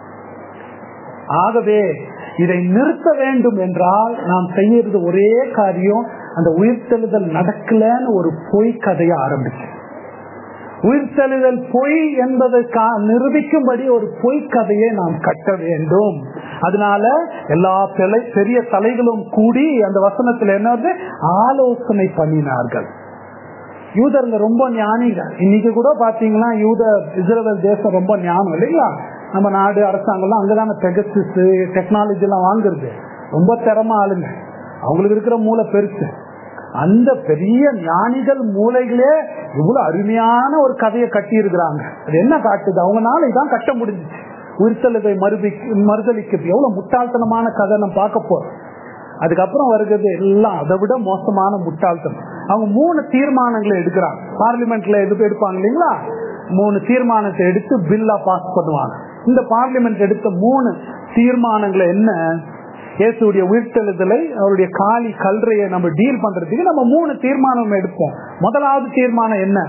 ஆகவே இதை நிறுத்த வேண்டும் என்றால் நாம் செய்யறது ஒரே காரியம் அந்த உயிர்த்தெழுதல் நடக்கலன்னு ஒரு பொய் கதையை ஆரம்பிச்சு உயிர்த்தெழுதல் பொய் என்பதை கா- நிரூபிக்கும்படி ஒரு பொய் கதையை நாம் கட்ட வேண்டும் அதனால எல்லா பெலை- பெரிய தலைகளும் கூடி அந்த வசனத்துல என்னது ஆலோசனை பண்ணினார்கள் யூதருங்க ரொம்ப ஞானிங்க இன்னைக்கு கூட பாத்தீங்கன்னா யூத இஸ்ரேல் தேசம் ரொம்ப ஞானம் இல்லைங்களா நம்ம நாடு அரசாங்கம்லாம் அங்கதான பெகசிஸ் டெக்னாலஜி எல்லாம் வாங்குறது ரொம்ப திறமா ஆளுங்க அவங்களுக்கு இருக்கிற மூளை பெருசு அந்த பெரிய ஞானிகள் மூளைகளே இவ்வளவு அருமையான ஒரு கதையை கட்டி இருக்கிறாங்க அது என்ன காட்டுது அவங்கனால இதான் கட்ட முடிஞ்சிச்சு உயிர்த்தலுகை மறுபி மறுதளிக்கிறது எவ்வளவு முட்டாள்தனமான கதை நம்ம பார்க்க போறோம் அதுக்கப்புறம் வருகிறது எல்லாம் அதை விட மோசமான முட்டாள்தனம் அவங்க மூணு தீர்மானங்களை எடுக்கிறாங்க பார்லிமெண்ட்ல எது எடுப்பாங்க இல்லைங்களா மூணு தீர்மானத்தை எடுத்து பில்லா பாஸ் பண்ணுவாங்க இந்த பார்லிமெண்ட் எடுத்த மூணு தீர்மானங்களை என்ன இயேசுடைய உயிர்த்தெழுதலை அவருடைய காலி கல்றையை நம்ம டீல் பண்றதுக்கு நம்ம மூணு தீர்மானம் எடுப்போம் முதலாவது தீர்மானம் என்ன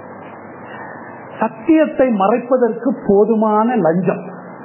சத்தியத்தை மறைப்பதற்கு போதுமான லஞ்சம்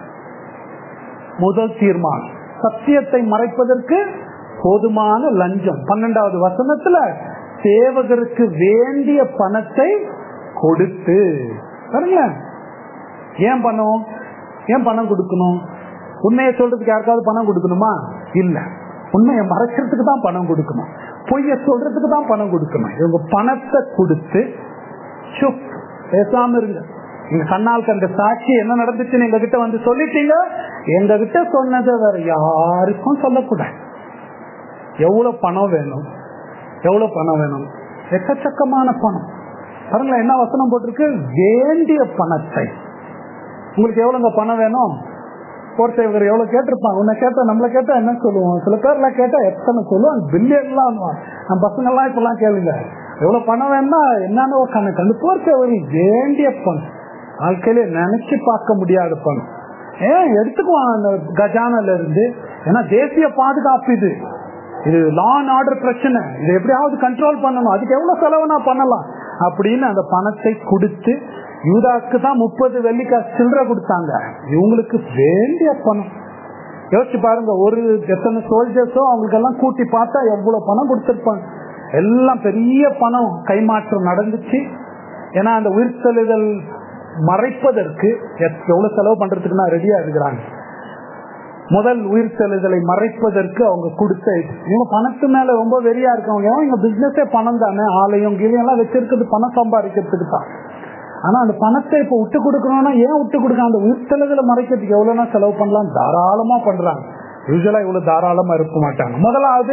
முதல் தீர்மானம் சத்தியத்தை மறைப்பதற்கு போதுமான லஞ்சம் பன்னெண்டாவது வசனத்துல சேவகருக்கு வேண்டிய பணத்தை கொடுத்து பாருங்க ஏன் பணம் ஏன் பணம் கொடுக்கணும் உண்மையை சொல்றதுக்கு யாருக்காவது பணம் கொடுக்கணுமா இல்ல உண்மையை மறைக்கிறதுக்கு தான் பணம் கொடுக்கணும் பொய்ய சொல்றதுக்கு தான் பணம் கொடுக்கணும் இவங்க பணத்தை கொடுத்து சுப் பேசாம இருங்க நீங்க கண்ணால் கண்ட சாட்சி என்ன நடந்துச்சுன்னு எங்க கிட்ட வந்து சொல்லிட்டீங்க எங்க கிட்ட சொன்னதை வேற யாருக்கும் சொல்லக்கூடாது எவ்வளவு பணம் வேணும் எவ்வளவு பணம் வேணும் எக்கச்சக்கமான பணம் பாருங்களேன் என்ன வசனம் போட்டிருக்கு வேண்டிய பணத்தை உங்களுக்கு எவ்வளவுங்க பணம் வேணும் போர் சேவகர் எவ்வளவு கேட்டிருப்பாங்க உன்னை கேட்டா நம்மள கேட்டா என்ன சொல்லுவோம் சில பேர்லாம் கேட்டா எத்தனை சொல்லுவோம் பில்லியன்லாம் நம்ம பசங்க எல்லாம் இப்பெல்லாம் கேளுங்க எவ்வளவு பணம் வேணும்னா என்னன்னு ஒரு கணக்கு அந்த போர் சேவகர் வேண்டிய பணம் வாழ்க்கையில நினைச்சு பார்க்க முடியாத பணம் ஏன் எடுத்துக்குவான் அந்த கஜானால இருந்து ஏன்னா தேசிய பாதுகாப்பு இது இது லா அண்ட் ஆர்டர் பிரச்சனை இதை எப்படியாவது கண்ட்ரோல் பண்ணணும் அதுக்கு எவ்வளவு செலவுனா பண்ணலாம் அப்படின்னு அந்த பணத்தை கொடுத்து யூதாக்கு தான் முப்பது வெள்ளிக்கா சில்லற கொடுத்தாங்க இவங்களுக்கு வேண்டிய பணம் யோசிச்சு பாருங்க ஒரு எத்தனை சோல்ஜர்ஸோ அவங்களுக்கு எல்லாம் கூட்டி பார்த்தா எவ்வளவு பணம் கொடுத்திருப்பாங்க எல்லாம் பெரிய பணம் கைமாற்றம் நடந்துச்சு ஏன்னா அந்த உயிர்த்தெழுதல் மறைப்பதற்கு எத்- எவ்வளவு செலவு பண்றதுக்கு நான் ரெடியா இருக்கிறாங்க முதல் உயிர்த்தெழுதலை மறைப்பதற்கு அவங்க கொடுத்த இது. இவங்க பணத்து மேல ரொம்ப வெறியா இருக்கவங்க ஏன் இவங்க பிசினஸே பணம் தானே ஆலயம் கீழம் எல்லாம் வச்சிருக்கிறது பணம் சம்பாதிக்கிறதுக்கு தான் ஆனா அந்த பணத்தை இப்ப விட்டு கொடுக்கணும்னா ஏன் விட்டு கொடுக்க அந்த உயிர்த்தெழுதலை மறைக்கிறதுக்கு எவ்வளவுனா செலவு பண்ணலாம் தாராளமா பண்றாங்க யூஸ்வலா இவ்வளவு தாராளமா இருக்க மாட்டாங்க முதலாவது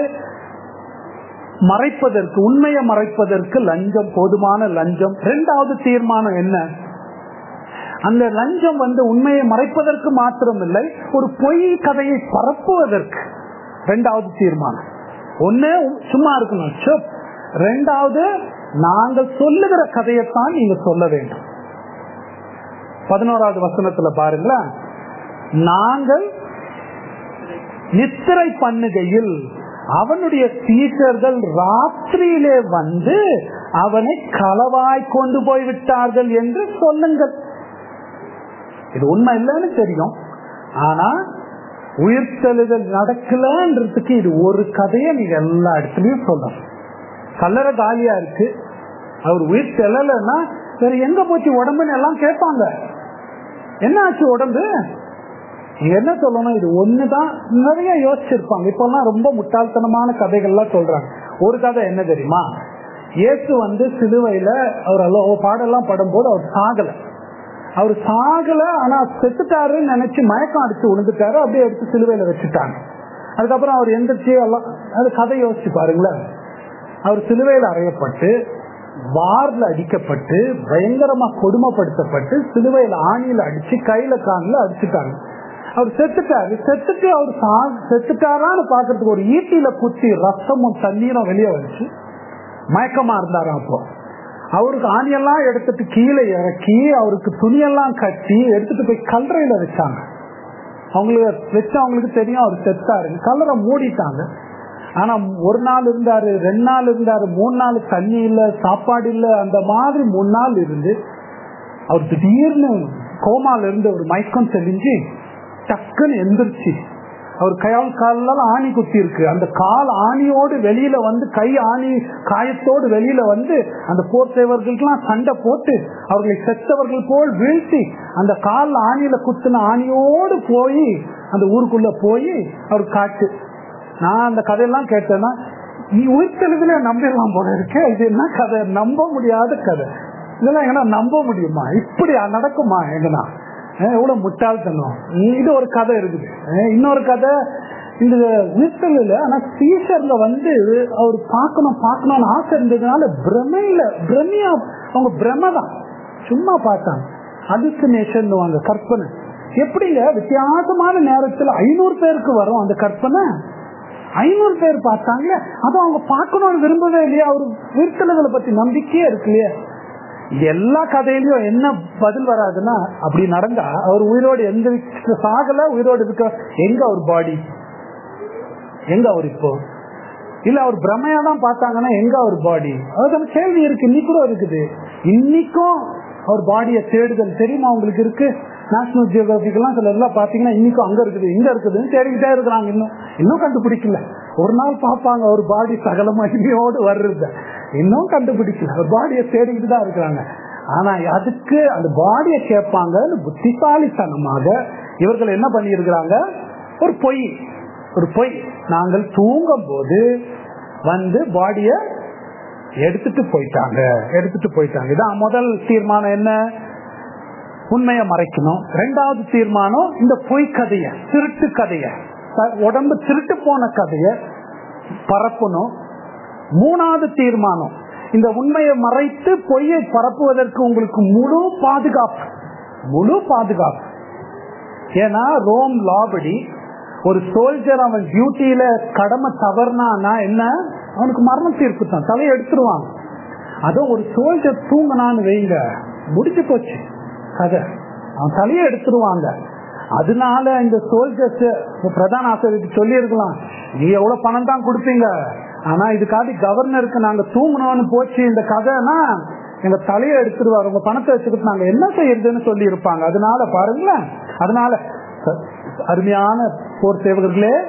மறைப்பதற்கு உண்மையை மறைப்பதற்கு லஞ்சம் போதுமான லஞ்சம் இரண்டாவது தீர்மானம் என்ன அந்த லஞ்சம் வந்து உண்மையை மறைப்பதற்கு மாத்திரமில்லை ஒரு பொய் கதையை பரப்புவதற்கு இரண்டாவது தீர்மானம் ஒண்ணு சும்மா இருக்கணும் சுப். ரெண்டாவது நாங்கள் சொல்லுகிற கதையைத்தான் நீங்க சொல்ல வேண்டும் பதினோராவது வசனத்துல பாருங்களேன் நாங்கள் நித்திரை பண்ணுகையில் அவனுடைய சீஷர்கள் ராத்திரியிலே வந்து அவனை களவாய் கொண்டு போய் விட்டார்கள் என்று சொல்லுங்கள் இது உண்மை இல்லைன்னு தெரியும் ஆனா உயிர்த்தெழுதல் நடக்கலன்றதுக்கு இது ஒரு கதையை நீங்க எல்லா இடத்துலயும் சொல்லணும் கல்லறை காலியா இருக்கு அவர் உயிர் தெழலன்னா வேற எங்க போச்சு உடம்புன்னு எல்லாம் கேட்பாங்க என்ன ஆச்சு உடம்பு நீங்க என்ன சொல்லணும் இது ஒண்ணுதான் நிறைய யோசிச்சிருப்பாங்க இப்பெல்லாம் ரொம்ப முட்டாள்தனமான கதைகள்லாம் சொல்றாங்க ஒரு கதை என்ன தெரியுமா இயேசு வந்து சிலுவையில அவர் எல்லாம் பாடெல்லாம் படும்போது அவர் சாகல அவர் சாகல ஆனா செத்துட்டாருன்னு நினைச்சு மயக்கம் அடிச்சு விழுந்துட்டாரு அப்படியே எடுத்து சிலுவையில வச்சுட்டாங்க அதுக்கப்புறம் அவர் எந்திரிச்சு எல்லாம் அது கதை யோசிச்சு பாருங்களேன் அவர் சிலுவையில் அறையப்பட்டு வார்ல அடிக்கப்பட்டு பயங்கரமா கொடுமைப்படுத்தப்பட்டு சிலுவையில ஆணியில அடிச்சு கையில காலில் அடிச்சுட்டாங்க அவர் செத்துட்டாரு செத்துட்டு அவர் சா- செத்துட்டாரான்னு பாக்குறதுக்கு ஒரு ஈட்டியில குத்தி ரத்தமும் தண்ணீரும் வெளியே வந்துச்சு மயக்கமா இருந்தாராம் அப்போ அவருக்கு ஆணியெல்லாம் எடுத்துட்டு கீழே இறக்கி அவருக்கு துணியெல்லாம் கட்டி எடுத்துட்டு போய் கல்லறையில வச்சாங்க அவங்களுக்கு வச்சு அவங்களுக்கு தெரியும் அவர் செத்தாரு கல்லறை மூடிட்டாங்க ஆனா ஒரு நாள் இருந்தாரு ரெண்டு நாள் இருந்தாரு மூணு நாள் தண்ணி இல்ல சாப்பாடு இல்ல அந்த மாதிரி மூணு நாள் இருந்து அவர் திடீர்னு கோமால இருந்து ஒரு மயக்கம் தெளிஞ்சு டக்குன்னு எந்திரிச்சு அவர் கையால் காலெல்லாம் ஆணி குத்தி இருக்கு அந்த கால் ஆணியோடு வெளியில வந்து கை ஆணி காயத்தோடு வெளியில வந்து அந்த போர் சேவர்களுக்கெல்லாம் சண்டை போட்டு அவர்களை செத்தவர்கள் போல் வீழ்த்தி அந்த கால் ஆணியில குத்துன ஆணியோடு போய் அந்த ஊருக்குள்ள போய் அவர் காட்டு நான் அந்த கதையெல்லாம் கேட்டேன்னா நீ உயிர்த்தெழுதுல நம்பிடலாம் போல இருக்கு இது என்ன கதை நம்ப முடியாத கதை இதெல்லாம் எங்கன்னா நம்ப முடியுமா இப்படி நடக்குமா எங்கன்னா அஹ் எவ்வளவு முட்டாள்தனம் இது ஒரு கதை இருக்குது அஹ் இன்னொரு கதை இந்த உயிர்த்தெழுல ஆனா டீச்சர்ல வந்து அவர் பார்க்கணும் பார்க்கணும்னு ஆசை இருந்ததுனால பிரமையில பிரமையா அவங்க பிரமை தான் சும்மா பார்த்தாங்க அலுசினேஷன் வாங்க கற்பனை எப்படிங்க வித்தியாசமான நேரத்துல ஐநூறு பேருக்கு வரும் அந்த கற்பனை ஐநூறு பேர் பார்த்தாங்க அது அவங்க பார்க்கணும்னு விரும்பவே இல்லையா அவர் உயிர்த்தெழுதலை பத்தி நம்பிக்கையே இருக்கு இல்லையா எல்லா கதையிலயும் என்ன பதில் வராதுன்னா அப்படி நடந்தா அவர் உயிரோடு எந்த சாகல உயிரோடு இருக்க எங்க அவர் பாடி எங்க அவர் இப்போ இல்ல அவர் பிரமையா தான் பார்த்தாங்கன்னா எங்க அவர் பாடி அது கேள்வி இருக்கு இன்னைக்கும் இருக்குது இன்னைக்கும் அவர் பாடியை தேடுதல் தெரியுமா உங்களுக்கு இருக்கு நேஷனல் ஜியோகிராபிக்கெல்லாம் சில எல்லாம் பாத்தீங்கன்னா இன்னைக்கும் அங்க இருக்குது இங்க இருக்குதுன்னு தேடிக்கிட்டே இருக்கிறாங்க இன்னும் இன்னும் கண்டுபிடிக்கல ஒரு நாள் பார்ப்பாங்க அவர் பாடி சகல மகிமையோடு வர்றது இன்னும் கண்டுபிடிக்கல அவர் பாடியை தேடிக்கிட்டு தான் இருக்கிறாங்க ஆனா அதுக்கு அந்த பாடியை கேட்பாங்க புத்திசாலித்தனமாக இவர்கள் என்ன பண்ணியிருக்கிறாங்க ஒரு பொய் ஒரு பொய் நாங்கள் தூங்கும் போது வந்து பாடிய எடுத்துட்டு போயிட்டாங்க எடுத்துட்டு போயிட்டாங்க இதான் முதல் தீர்மானம் என்ன உண்மையை மறைக்கணும் ரெண்டாவது தீர்மானம் இந்த பொய் கதைய திருட்டு கதைய உடம்பு திருட்டு போன கதைய பரப்பணும் மூணாவது தீர்மானம் இந்த உண்மையை மறைத்து பொய்யை பரப்புவதற்கு உங்களுக்கு முழு பாதுகாப்பு முழு பாதுகாப்பு ஏன்னா ரோம் லாபடி ஒரு சோல்ஜர் அவன் டியூட்டியில கடமை தவறுனானா என்ன அவனுக்கு மரண தீர்ப்பு தான் தலையை எடுத்துருவாங்க அதுவும் ஒரு சோல்ஜர் தூங்கினான்னு வைங்க முடிஞ்சு போச்சு கதை அவன் தலையை எடுத்துருவாங்க அதனால இந்த சோல்ஜர்ஸ் பிரதான ஆசிரியருக்கு சொல்லி இருக்கலாம் நீ எவ்வளவு பணம் தான் கொடுப்பீங்க ஆனா இதுக்காக கவர்னருக்கு நாங்க தூங்கணும்னு போச்சு இந்த கதைனா எங்க தலையை எடுத்துருவாரு உங்க பணத்தை வச்சுக்கிட்டு நாங்க என்ன செய்யறதுன்னு சொல்லி இருப்பாங்க அதனால பாருங்களேன் அதனால அருமையான போர் சேவகர்களே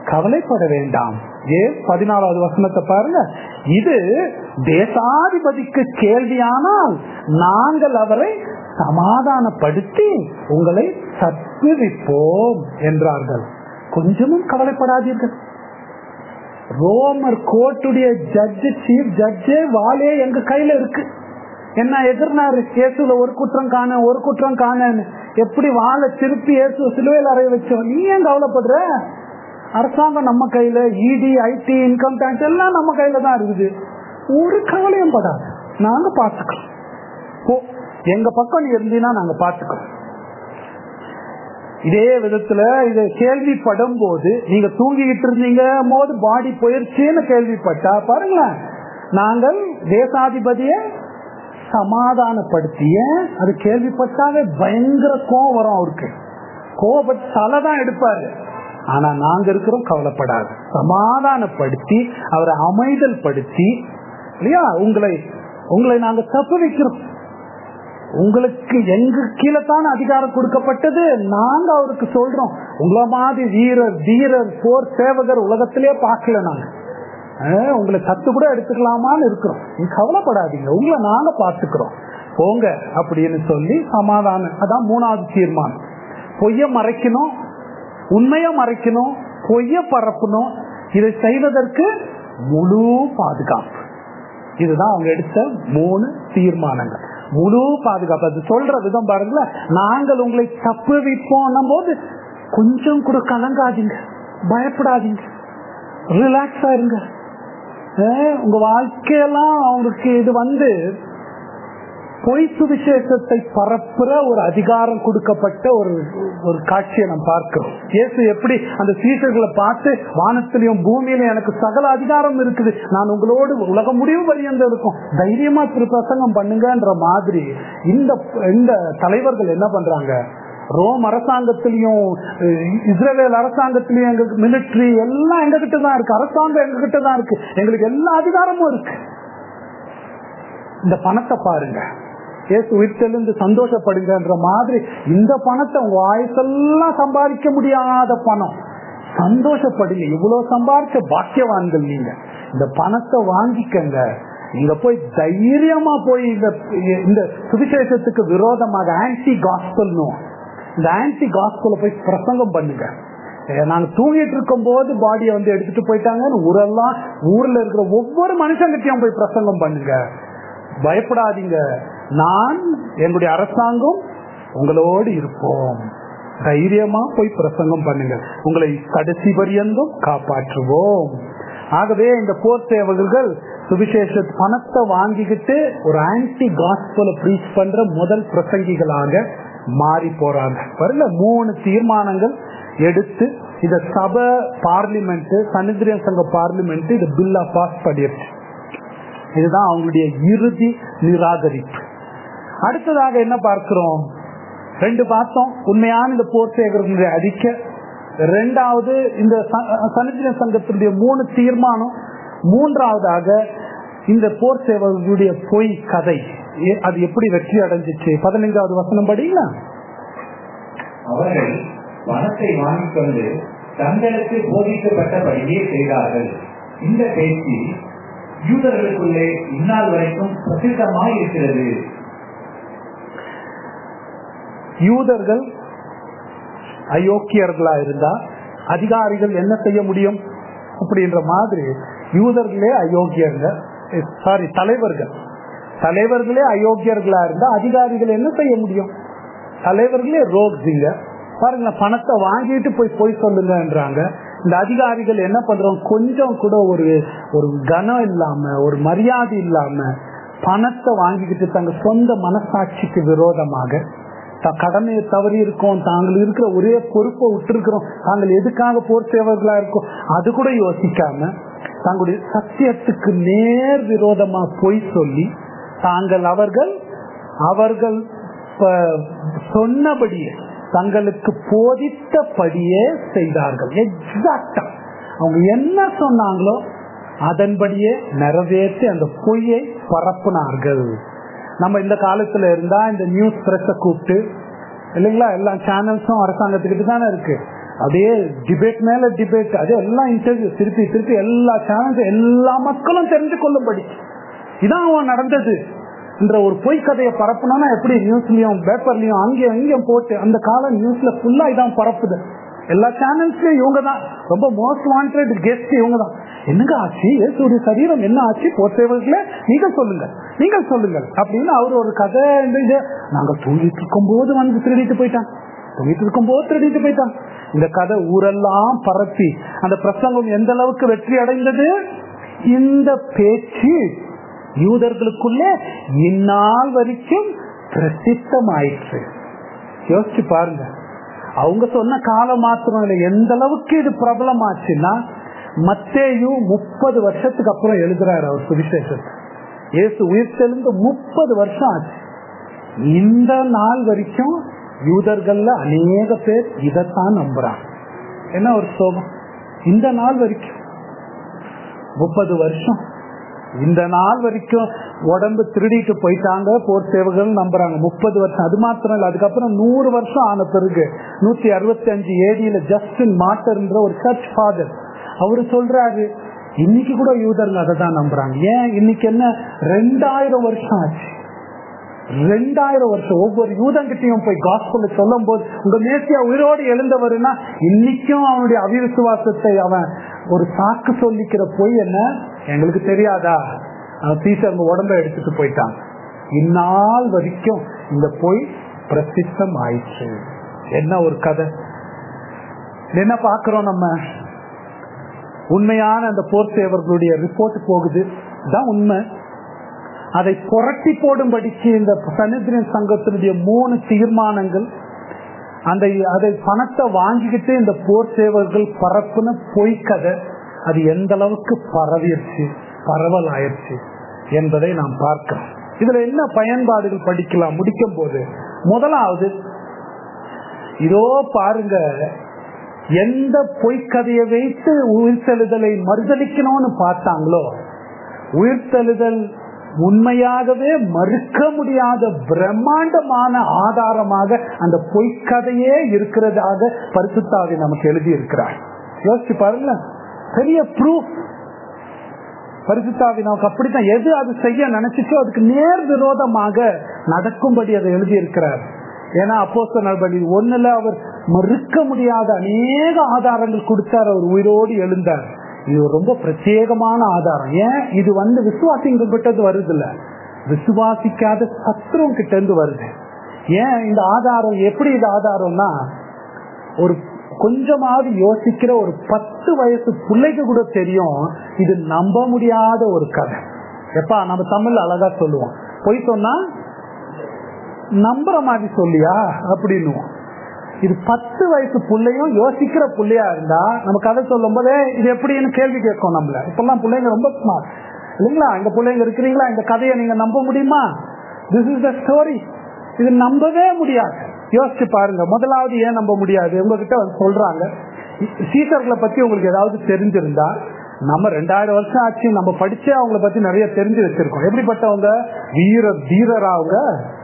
கவலைப்பட வேண்டாம் ஏன் பதினாலாவது வசனத்தை பாருங்க இது தேசாதிபதிக்கு கேள்வியானால் நாங்கள் அவரை சமாதானப்படுத்தி உங்களை சத்விப்போம் என்றார்கள் கொஞ்சமும் கவலைப்படாதீர்கள் ரோமர் கோர்ட்டுடைய ஜட்ஜு சீஃப் ஜட்ஜே வாளே எங்க கையில இருக்கு என்ன எதிர்னாரு இயேசுல ஒரு குற்றம் காண ஒரு குற்றம் காணன்னு எப்படி வாழை திருப்பி இயேசு சிலுவையில் அறைய வச்சோம் நீ ஏன் கவலைப்படுற அரசாங்கம் நம்ம கையில இடி ஐடி இன்கம் டேக்ஸ் எல்லாம் நம்ம கையில தான் இருக்குது ஒரு கவலையும் படாது நாங்க பாத்துக்கிறோம் போ எங்க பக்கம் நீ இருந்தீங்கன்னா நாங்க பாத்துக்கிறோம் இதே விதத்துல இத கேள்விப்படும் போது நீங்க தூங்கிக்கிட்டு இருந்தீங்க போது பாடி போயிருச்சுன்னு கேள்விப்பட்டா பாருங்களேன் நாங்கள் தேசாதிபதிய சமாதானப்படுத்திய அது கேள்விப்பட்டாவே பயங்கர கோவம் வரும் அவருக்கு கோவப்பட்டு தலைதான் எடுப்பாரு ஆனா நாங்க இருக்கிறோம் கவலைப்படாது சமாதானப்படுத்தி அவரை அமைதல் படுத்தி இல்லையா உங்களை உங்களை நாங்க தப்பு வைக்கிறோம் உங்களுக்கு எங்க கீழே தான் அதிகாரம் கொடுக்கப்பட்டது நாங்க அவருக்கு சொல்றோம் உங்களை மாதிரி வீரர் வீரர் போர் சேவகர் உலகத்திலே பார்க்கல நாங்க உங்களை சத்து கூட எடுத்துக்கலாமான்னு இருக்கிறோம் நீ கவலைப்படாதீங்க உங்களை நாங்க பார்த்துக்கிறோம் போங்க அப்படின்னு சொல்லி சமாதானம் அதான் மூணாவது தீர்மானம் பொய்ய மறைக்கணும் உண்மைய மறைக்கணும் பொய்ய பரப்பணும் இதை செய்வதற்கு முழு பாதுகாப்பு இதுதான் அவங்க எடுத்த மூணு தீர்மானங்கள் முழு பாதுகாப்பு அது சொல்ற விதம் பாருங்களேன் நாங்கள் உங்களை தப்பு வைப்போம் போது கொஞ்சம் கூட கலங்காதீங்க பயப்படாதீங்க ரிலாக்ஸா இருங்க உங்க வாழ்க்கையெல்லாம் அவங்களுக்கு இது வந்து பொய் சுவிசேஷத்தை பரப்புற ஒரு அதிகாரம் கொடுக்கப்பட்ட ஒரு ஒரு காட்சியை நம்ம பார்க்கிறோம் இயேசு எப்படி அந்த சீசர்களை பார்த்து வானத்திலையும் பூமியிலும் எனக்கு சகல அதிகாரம் இருக்குது நான் உங்களோடு உலக முடிவு பரியந்த இருக்கும் தைரியமா திரு பிரசங்கம் பண்ணுங்கன்ற மாதிரி இந்த இந்த தலைவர்கள் என்ன பண்றாங்க ரோம் அரசாங்கத்திலையும் இஸ்ரேல் அரசாங்கத்திலையும் எங்க மிலிட்ரி எல்லாம் எங்க கிட்ட தான் இருக்கு அரசாங்கம் எங்க கிட்ட தான் இருக்கு எங்களுக்கு எல்லா அதிகாரமும் இருக்கு இந்த பணத்தை பாருங்க ஏசு உயிர்த்தெழுந்து சந்தோஷப்படுங்கன்ற மாதிரி இந்த பணத்தை உங்க ஆயுசெல்லாம் சம்பாதிக்க முடியாத பணம் சந்தோஷப்படுங்க இவ்வளவு சம்பாதிச்ச பாக்கியவான்கள் நீங்க இந்த பணத்தை வாங்கிக்கங்க இங்க போய் தைரியமா போய் இந்த இந்த சுவிசேஷத்துக்கு விரோதமாக ஆன்டி காஸ்பல்னும் இந்த ஆன்டி காஸ்பல போய் பிரசங்கம் பண்ணுங்க நாங்க தூங்கிட்டு இருக்கும் போது பாடியை வந்து எடுத்துட்டு போயிட்டாங்கன்னு ஊரெல்லாம் ஊர்ல இருக்கிற ஒவ்வொரு மனுஷங்கிட்டையும் போய் பிரசங்கம் பண்ணுங்க பயப்படாதீங்க நான் என்னுடைய அரசாங்கம் உங்களோடு இருப்போம் தைரியமா போய் பிரசங்கம் பண்ணுங்க உங்களை கடைசி பரியந்தும் காப்பாற்றுவோம் ஆகவே இந்த போர் சேவகர்கள் சுவிசேஷ பணத்தை வாங்கிக்கிட்டு ஒரு ஆன்டி காஸ்பல ப்ரீச் பண்ற முதல் பிரசங்கிகளாக மாறி போறாங்க பாருங்க மூணு தீர்மானங்கள் எடுத்து இத சபை பார்லிமெண்ட் சனிதிரியன் சங்க பார்லிமெண்ட் இது பில்லா பாஸ் பண்ணிருச்சு இதுதான் அவங்களுடைய இறுதி நிராகரிப்பு அடுத்ததாக என்ன பார்க்கிறோம் ரெண்டு பார்த்தோம் உண்மையான இந்த போர் சேகரனுடைய அறிக்கை ரெண்டாவது இந்த சனித்திர சங்கத்தினுடைய மூணு தீர்மானம் மூன்றாவதாக இந்த போர் சேவர்களுடைய பொய் கதை அது எப்படி வெற்றி அடைஞ்சிச்சு பதினைந்தாவது வசனம் படிங்களா அவர்கள் வனத்தை வாங்கிக் கொண்டு தங்களுக்கு போதிக்கப்பட்டபடியே செய்தார்கள் இந்த பேச்சு யூதர்களுக்குள்ளே இந்நாள் வரைக்கும் பிரசித்தமாய் இருக்கிறது யூதர்கள் அயோக்கியர்களா இருந்தா அதிகாரிகள் என்ன செய்ய முடியும் அப்படின்ற மாதிரி யூதர்களே அயோக்கியர்கள் சாரி தலைவர்கள் தலைவர்களே அயோக்கியர்களா இருந்தா அதிகாரிகள் என்ன செய்ய முடியும் தலைவர்களே ரோக்ஸிங்க பாருங்க பணத்தை வாங்கிட்டு போய் போய் சொல்லுங்கன்றாங்க இந்த அதிகாரிகள் என்ன பண்றோம் கொஞ்சம் கூட ஒரு ஒரு கனம் இல்லாம ஒரு மரியாதை இல்லாம பணத்தை வாங்கிக்கிட்டு தங்க சொந்த மனசாட்சிக்கு விரோதமாக கடமையை தவறி இருக்கோம் தாங்கள் இருக்கிற ஒரே பொறுப்பை விட்டுருக்கிறோம் தாங்கள் எதுக்காக போர் சேவர்களா இருக்கோம் அது கூட யோசிக்காம தங்களுடைய சத்தியத்துக்கு நேர் விரோதமா பொய் சொல்லி தாங்கள் அவர்கள் அவர்கள் சொன்னபடியே தங்களுக்கு போதித்தபடியே செய்தார்கள் எக்ஸாக்டா அவங்க என்ன சொன்னாங்களோ அதன்படியே நிறைவேற்றி அந்த பொய்யை பரப்புனார்கள் நம்ம இந்த காலத்துல இருந்தா இந்த நியூஸ் பிரஸ கூப்பிட்டு இல்லைங்களா எல்லா சேனல்ஸும் அரசாங்கத்துக்கிட்ட தானே இருக்கு அப்படியே டிபேட் மேல டிபேட் அதே எல்லாம் இன்டர்வியூ திருப்பி திருப்பி எல்லா சேனல்ஸ் எல்லா மக்களும் தெரிஞ்சு கொள்ளும்படி இதான் அவன் நடந்தது என்ற ஒரு பொய் கதையை பரப்புனா எப்படி நியூஸ்லயும் பேப்பர்லயும் அங்கேயும் இங்கேயும் போட்டு அந்த கால நியூஸ்ல ஃபுல்லா இதான் பரப்புது எல்லா சேனல்ஸ்லயும் இவங்க தான் ரொம்ப மோஸ்ட் வாண்டட் கெஸ்ட் இவங்க தான் என்னங்க ஆச்சு இயேசுடைய சரீரம் என்ன ஆச்சு போற்றவர்களே நீங்கள் சொல்லுங்க நீங்கள் சொல்லுங்கள் அப்படின்னு அவர் ஒரு கதை இந்த இது நாங்க தூங்கிட்டு இருக்கும் போது வந்து திருடிட்டு போயிட்டான் தூங்கிட்டு இருக்கும் போது திருடிட்டு போயிட்டான் இந்த கதை ஊரெல்லாம் பரப்பி அந்த பிரசங்கம் எந்த அளவுக்கு வெற்றி அடைந்தது இந்த பேச்சு யூதர்களுக்குள்ளே இந்நாள் வரைக்கும் பிரசித்தமாயிற்று யோசிச்சு பாருங்க அவங்க சொன்ன காலம் மாத்திரம் இல்லை எந்த அளவுக்கு இது பிரபலமாச்சுன்னா மத்தேயும் முப்பது வருஷத்துக்கு அப்புறம் எழுதுறாரு அவர் சுவிசேஷத்தை இயேசு உயிர் தெளிந்து முப்பது வருஷம் ஆச்சு இந்த நாள் வரைக்கும் யூதர்கள்ல அநேக பேர் இதைத்தான் நம்புறாங்க என்ன ஒரு சோகம் இந்த நாள் வரைக்கும் முப்பது வருஷம் இந்த நாள் வரைக்கும் உடம்பு திருடிட்டு போயிட்டாங்க போர் சேவர்கள் நம்புறாங்க முப்பது வருஷம் அது மாத்திரம் இல்ல அதுக்கப்புறம் நூறு வருஷம் ஆன பிறகு நூத்தி அறுபத்தி அஞ்சு ஏடியில ஜஸ்டின் மாட்டர்ன்ற ஒரு சர்ச் ஃபாதர் அவரு சொல்றாரு இன்னைக்கு கூட யூதர்கள் அதை தான் நம்புறாங்க ஏன் இன்னைக்கு என்ன ரெண்டாயிரம் வருஷம் ஆச்சு ரெண்டாயிரம் வருஷம் ஒவ்வொரு யூதங்கிட்டையும் போய் காஸ்பல்ல சொல்லும் போது உங்க மேசியா உயிரோடு எழுந்தவருன்னா இன்னைக்கும் அவனுடைய அவிவிசுவாசத்தை அவன் ஒரு சாக்கு சொல்லிக்கிற பொய் என்ன எங்களுக்கு தெரியாதா டீச்சர் உடம்ப எடுத்துட்டு போயிட்டாங்க இந்நாள் வரைக்கும் இந்த பொய் பிரசித்தம் ஆயிடுச்சு என்ன ஒரு கதை என்ன பாக்குறோம் நம்ம உண்மையான அந்த போர் சேவர்களுடைய ரிப்போர்ட் போகுது தான் உண்மை அதை புரட்டி போடும்படிக்கு இந்த சனித்திரன் சங்கத்தினுடைய மூணு தீர்மானங்கள் அந்த அதை பணத்தை வாங்கிக்கிட்டு இந்த போர் சேவர்கள் பரப்புன பொய்க்கதை அது எந்த அளவுக்கு பரவிருச்சு பரவல் ஆயிடுச்சு என்பதை நாம் பார்க்கிறோம் இதுல என்ன பயன்பாடுகள் படிக்கலாம் முடிக்கும் போது முதலாவது இதோ பாருங்க எந்த பொய்க்கதையை வைத்து உயிர்த்தெழுதலை மறுதளிக்கணும்னு பார்த்தாங்களோ உயிர்த்தெழுதல் உண்மையாகவே மறுக்க முடியாத பிரம்மாண்டமான ஆதாரமாக அந்த பொய்க்கதையே இருக்கிறதாக பரிசுத்தாவி நமக்கு எழுதி இருக்கிறார் யோசிச்சு பாருங்க பெரிய ப்ரூஃப் பரிசுத்தாவி நமக்கு அப்படித்தான் எது அது செய்ய நினைச்சிச்சோ அதுக்கு நேர் விரோதமாக நடக்கும்படி அதை எழுதி இருக்கிறார் ஏன்னா அப்போஸ்த நடபடி ஒண்ணுல அவர் மறுக்க முடியாத அநேக ஆதாரங்கள் கொடுத்தார் அவர் உயிரோடு எழுந்தார் இது ரொம்ப பிரத்யேகமான ஆதாரம் ஏன் இது வந்து விசுவாசிங்க கிட்ட வருது இல்ல விசுவாசிக்காத சத்ருவம் கிட்ட இருந்து வருது ஏன் இந்த ஆதாரம் எப்படி இது ஆதாரம்னா ஒரு கொஞ்சமாவது யோசிக்கிற ஒரு பத்து வயசு பிள்ளைக்கு கூட தெரியும் இது நம்ப முடியாத ஒரு கதை எப்பா நம்ம தமிழ் அழகா சொல்லுவோம் பொய் சொன்னா நம்புற மாதிரி சொல்லியா அப்படின்னு இது பத்து வயசு பிள்ளையும் யோசிக்கிற பிள்ளையா இருந்தா நம்ம கதை சொல்லும் போதே இது எப்படின்னு கேள்வி கேட்கும் நம்மள இப்பெல்லாம் பிள்ளைங்க ரொம்ப ஸ்மார்ட் இல்லைங்களா இந்த பிள்ளைங்க இருக்கிறீங்களா இந்த கதையை நீங்க நம்ப முடியுமா திஸ் இஸ் த ஸ்டோரி இது நம்பவே முடியாது யோசிச்சு பாருங்க முதலாவது ஏன் நம்ப முடியாது உங்ககிட்ட வந்து சொல்றாங்க சீசர்களை பத்தி உங்களுக்கு ஏதாவது தெரிஞ்சிருந்தா நம்ம ரெண்டாயிரம் வருஷம் ஆச்சு நம்ம படிச்சே அவங்கள பத்தி நிறைய தெரிஞ்சு வச்சிருக்கோம் எப்படிப்பட்டவங்க வீர வீரரா அவங்க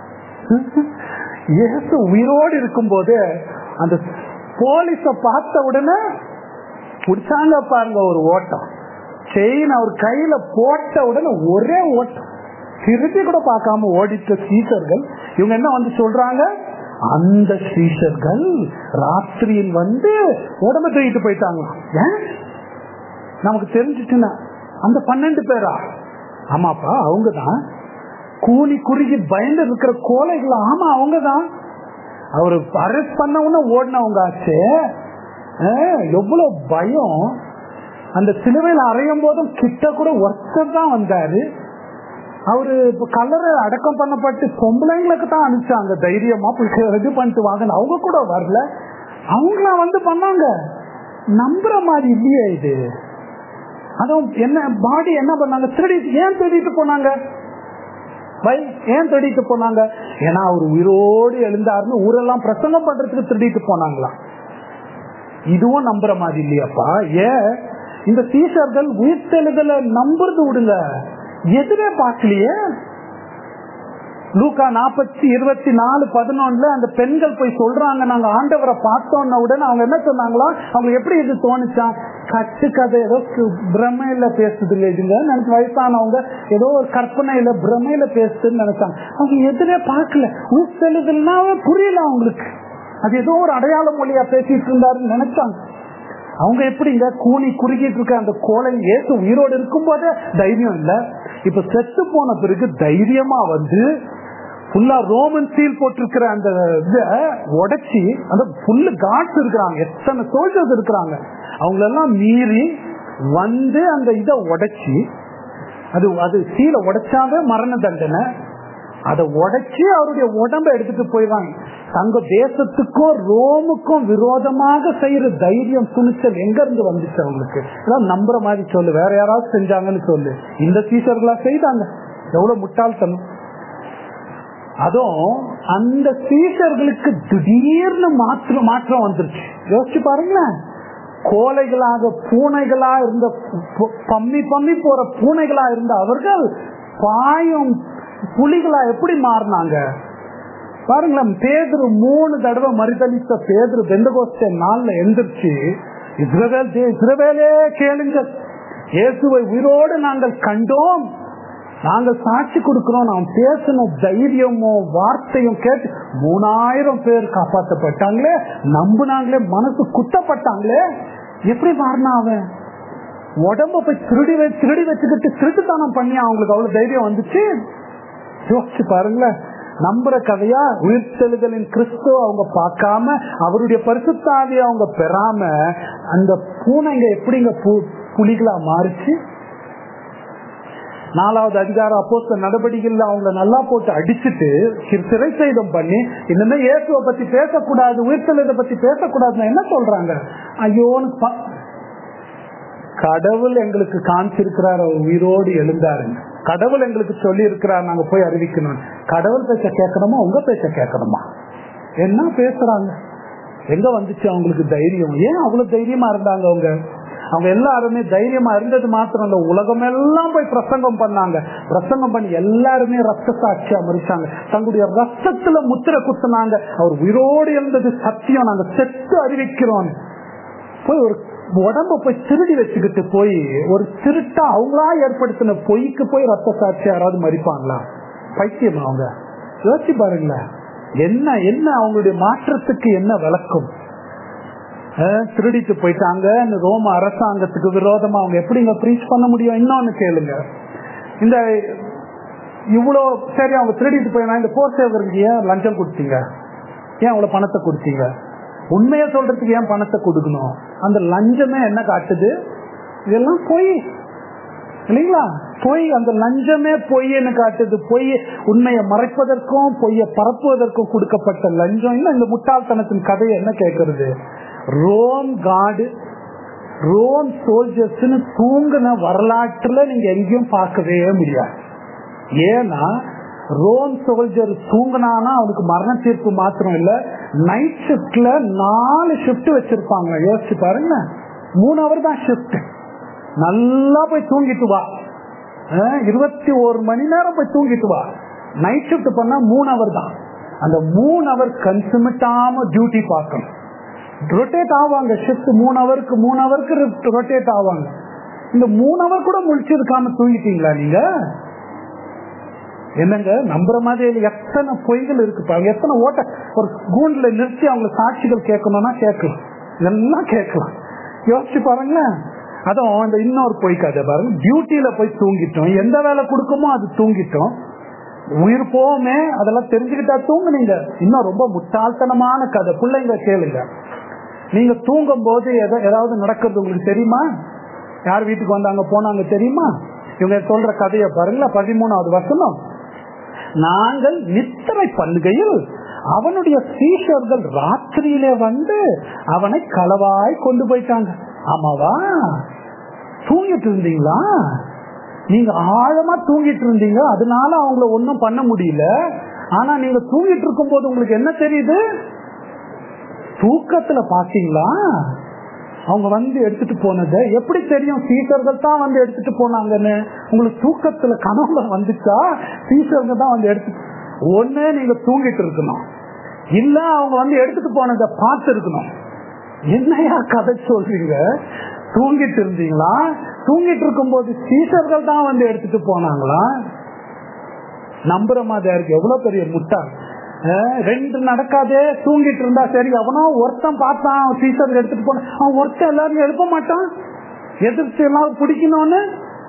இயேசு உயிரோடு இருக்கும் போது அந்த போலீஸ பார்த்த உடனே குடிச்சாங்க பாருங்க ஒரு ஓட்டம் செயின் அவர் கையில போட்ட உடனே ஒரே ஓட்டம் திருப்பி கூட பார்க்காம ஓடிட்ட சீசர்கள் இவங்க என்ன வந்து சொல்றாங்க அந்த சீசர்கள் ராத்திரியில் வந்து உடம்ப தூக்கிட்டு போயிட்டாங்க ஏன் நமக்கு தெரிஞ்சிச்சுன்னா அந்த பன்னெண்டு பேரா ஆமாப்பா அவங்கதான் கூலி குறுகி பயந்து இருக்கிற கோலைகள் ஆமா அவங்கதான் அவரு அரெஸ்ட் பண்ண உடனே ஓடினவங்க ஆச்சு எவ்வளவு பயம் அந்த சிலுவையில் அறையும் போதும் கிட்ட கூட ஒருத்தர் தான் வந்தாரு அவரு இப்ப கலரை அடக்கம் பண்ணப்பட்டு பொம்பளைங்களுக்கு தான் அனுப்பிச்சாங்க தைரியமா போய் இது பண்ணிட்டு வாங்க அவங்க கூட வரல அவங்கள வந்து பண்ணாங்க நம்புற மாதிரி இல்லையே இது அதுவும் என்ன பாடி என்ன பண்ணாங்க திருடி ஏன் திருடிட்டு போனாங்க வை ஏன் திருடிட்டு போனாங்க ஏன்னா அவர் உயிரோடு எழுந்தாருன்னு ஊரெல்லாம் பிரசங்கம் பண்றதுக்கு திருடிட்டு போனாங்களாம் இதுவும் நம்புற மாதிரி இல்லையாப்பா ஏன் இந்த சீசர்கள் உயிர்த்தெழுதல நம்புறது விடுங்க எதிரே பார்க்கலையே லூக்கா நாற்பத்தி இருபத்தி நாலு பதினொன்னுல அந்த பெண்கள் போய் சொல்றாங்க நாங்க ஆண்டவரை பார்த்தோன்ன உடனே அவங்க என்ன சொன்னாங்களா அவங்க எப்படி இது தோணுச்சான் கட்டு கதை ஏதோ கு- பிரமையில பேசுது இல்லை இதுங்க நினைச்சு வயசானவங்க ஏதோ ஒரு கற்பனையில பிரமையில பேசுதுன்னு நினைச்சாங்க அவங்க எதுவே பார்க்கல ஊசலுதுன்னாவே புரியல அவங்களுக்கு அது ஏதோ ஒரு அடையாள மொழியா பேசிட்டு இருந்தாருன்னு நினைச்சாங்க அவங்க எப்படிங்க கூனி குறுகிட்டு இருக்க அந்த கோலை ஏசு உயிரோடு இருக்கும் போதே தைரியம் இல்ல இப்ப செத்து போன பிறகு தைரியமா வந்து ஃபுல்லா ரோமன் சீல் போட்டிருக்கிற அந்த இதை உடைச்சி அந்த ஃபுல்லு காட்ஸ் இருக்கிறாங்க எத்தனை சோல்ஜர்ஸ் இருக்கிறாங்க அவங்களெல்லாம் மீறி வந்து அந்த இதை உடைச்சி அது அது சீலை உடைச்சாவே மரண தண்டனை அதை உடைச்சு அவருடைய உடம்ப எடுத்துட்டு போயிடுவாங்க தங்க தேசத்துக்கும் ரோமுக்கும் விரோதமாக செய்யற தைரியம் துணிச்சல் எங்க இருந்து வந்துச்சு அவங்களுக்கு அதான் நம்புற மாதிரி சொல்லு வேற யாராவது செஞ்சாங்கன்னு சொல்லு இந்த டீச்சர்களா செய்தாங்க எவ்வளவு முட்டாள்தனம் அதுவும் அந்த சீசர்களுக்கு திடீர்னு மாற்றம் மாற்றம் வந்துருச்சு யோசிச்சு பாருங்களேன் கோலைகளாக பூனைகளா இருந்த பு- பம்மி பம்மி போற பூனைகளா இருந்த அவர்கள் பாயும் புலிகளா எப்படி மாறினாங்க பாருங்களேன் பேதுரு மூணு தடவை மறுதளித்த பேதுரு பெந்தகோஸ்தே நாள்ல எந்திரிச்சு இஸ்ரவேல் தே- இஸ்ரவேலே கேளுங்க இயேசுவை உயிரோடு நாங்கள் கண்டோம் நாங்கள் சாட்சி கொடுக்கிறோம் நாம் பேசின தைரியமோ வார்த்தையும் கேட்டு மூணாயிரம் பேர் காப்பாற்றப்பட்டாங்களே நம்புனாங்களே மனசு குத்தப்பட்டாங்களே எப்படி மாறினா அவன் உடம்ப போய் திருடி வை- திருடி வச்சுக்கிட்டு திருட்டுத்தனம் பண்ணி அவங்களுக்கு அவ்வளவு தைரியம் வந்துச்சு யோசிச்சு பாருங்களேன் நம்புற கதையா உயிர்த்தெழுதலின் கிறிஸ்துவ அவங்க பார்க்காம அவருடைய பரிசுத்தாவிய அவங்க பெறாம அந்த பூனைங்க எப்படிங்க பு- புலிகளா மாறிச்சு நாலாவது அதிகாரம் அப்போஸ்த நடவடிக்கைகள் அவங்கள நல்லா போட்டு அடிச்சுட்டு சி- சிறை செய்தம் பண்ணி இனிமே இயேசுவை பத்தி பேசக்கூடாது உயிர்த்தெழுதை பத்தி பேசக்கூடாதுன்னு என்ன சொல்றாங்க ஐயோன்னு ப- கடவுள் எங்களுக்கு காமிச்சிருக்கிறார் அவர் உயிரோடு எழுந்தாருங்க கடவுள் எங்களுக்கு சொல்லி இருக்கிறார் நாங்க போய் அறிவிக்கணும் கடவுள் பேச்ச கேட்கணுமா உங்க பேச்ச கேட்கணுமா என்ன பேசுறாங்க எங்க வந்துச்சு அவங்களுக்கு தைரியம் ஏன் அவ்வளவு தைரியமா இருந்தாங்க அவங்க அவங்க எல்லாருமே தைரியமா இருந்தது மாத்திரம் இல்ல உலகம் எல்லாம் போய் பிரசங்கம் பண்ணாங்க பிரசங்கம் பண்ணி எல்லாருமே ரத்த சாட்சியா மறிச்சாங்க தங்களுடைய ரத்தத்துல முத்திரை குத்துனாங்க அவர் உயிரோடு இருந்தது சத்தியம் நாங்க செத்து அறிவிக்கிறோம் போய் ஒரு உடம்ப போய் திருடி வச்சுக்கிட்டு போய் ஒரு திருட்டா அவங்களா ஏற்படுத்தின பொய்க்கு போய் ரத்த சாட்சி யாராவது மறிப்பாங்களா பைத்தியம் அவங்க யோசிச்சு பாருங்களேன் என்ன என்ன அவங்களுடைய மாற்றத்துக்கு என்ன விளக்கம் அஹ், திருடிட்டு போயிட்டாங்க இந்த ரோம அரசாங்கத்துக்கு விரோதமா அவங்க எப்படிங்க ப்ரீச் பண்ண முடியும் இன்னொன்னு கேளுங்க இந்த இவ்வளோ சரி அவங்க திருடிட்டு போயினா இந்த போர் சேவருக்கு ஏன் லஞ்சம் கொடுத்தீங்க ஏன் அவ்வளவு பணத்தை கொடுத்தீங்க உண்மையை சொல்றதுக்கு ஏன் பணத்தை கொடுக்கணும் அந்த லஞ்சமே என்ன காட்டுது இதெல்லாம் பொய் இல்லைங்களா பொய் அந்த லஞ்சமே பொய்ன்னு காட்டுது பொய் உண்மையை மறைப்பதற்கும் பொய்யை பரப்புவதற்கும் கொடுக்கப்பட்ட லஞ்சம் இல்ல இந்த முட்டாள்தனத்தின் கதையை என்ன கேட்கறது ரோம் காடு ரோம் சோல்ஜர்ஸ்னு தூங்கின வரலாற்றுல நீங்க எங்கேயும் பார்க்கவே முடியாது ஏன்னா ரோம் சோல்ஜர் தூங்கினானா அவனுக்கு மரண தீர்ப்பு மாத்திரம் இல்ல நைட் ஷிப்ட்ல நாலு ஷிப்ட் வச்சிருப்பாங்க யோசிச்சு பாருங்க மூணு அவர் தான் ஷிப்ட் நல்லா போய் தூங்கிட்டு வா அஹ், இருபத்தி ஒரு மணி நேரம் போய் தூங்கிட்டு வா நைட் ஷிப்ட் பண்ணா மூணு அவர் தான் அந்த மூணு அவர் கன்சுமிட்டாம டியூட்டி பார்க்கணும் ரொட்டேட் ஆவாங்க ஷிஃப்ட் மூணு அவருக்கு மூணு அவருக்கு ரொட்டேட் ஆவாங்க இந்த மூணு அவர் கூட முழிச்சிருக்காம தூங்கிட்டீங்களா நீங்க என்னங்க நம்புற மாதிரி இல்ல. எத்தனை பொய்கள் இருக்கு பாருங்க எத்தனை ஓட்ட ஒரு கூண்டுல நிறுத்தி அவங்க சாட்சிகள் கேட்கணும்னா கேட்கலாம் எல்லாம் கேட்கலாம் யோசிச்சு பாருங்களேன் அதுவும் இந்த இன்னொரு பொய் கதை பாருங்க டியூட்டியில போய் தூங்கிட்டோம் எந்த வேலை கொடுக்குமோ அது தூங்கிட்டோம் உயிர் போமே அதெல்லாம் தெரிஞ்சுக்கிட்டா தூங்குனீங்க இன்னும் ரொம்ப முட்டாள்தனமான கதை பிள்ளைங்க கேளுங்க நீங்க தூங்கும் போது எதா- ஏதாவது நடக்கிறது உங்களுக்கு தெரியுமா யார் வீட்டுக்கு வந்தாங்க போனாங்க தெரியுமா இவங்க சொல்ற கதையை பாருங்களா பதிமூணாவது வசனம் நாங்கள் நித்திரை பண்ணுகையில் அவனுடைய சீஷர்கள் ராத்திரியிலே வந்து அவனை களவாய் கொண்டு போயிட்டாங்க ஆமாவா தூங்கிட்டு இருந்தீங்களா நீங்க ஆழமா தூங்கிட்டு இருந்தீங்க அதனால அவங்கள ஒண்ணும் பண்ண முடியல ஆனா நீங்க தூங்கிட்டு இருக்கும் போது உங்களுக்கு என்ன தெரியுது தூக்கத்துல பாத்தீங்களா அவங்க வந்து எடுத்துட்டு போனது எப்படி தெரியும் சீசர்கள் தான் வந்து எடுத்துட்டு போனாங்கன்னு உங்களுக்கு தூக்கத்துல கனவுல வந்துச்சா சீசர்கள் தான் வந்து எடுத்து ஒண்ணு நீங்க தூங்கிட்டு இருக்கணும் இல்ல அவங்க வந்து எடுத்துட்டு போனதை பார்த்து இருக்கணும் என்னையா கதை சொல்றீங்க தூங்கிட்டு இருந்தீங்களா தூங்கிட்டு இருக்கும்போது சீசர்கள் தான் வந்து எடுத்துட்டு போனாங்களா நம்புற மாதிரி இருக்கு எவ்வளவு பெரிய முட்டாள் அஹ் ரெண்டு நடக்காதே தூங்கிட்டு இருந்தா சரி அவனோ ஒருத்தன் பார்த்தான் சீசர் எடுத்துட்டு போன அவன் ஒருத்தன் எல்லாரும் எழுப்ப மாட்டான் எதிர்த்து எல்லாம் பிடிக்கணும்னு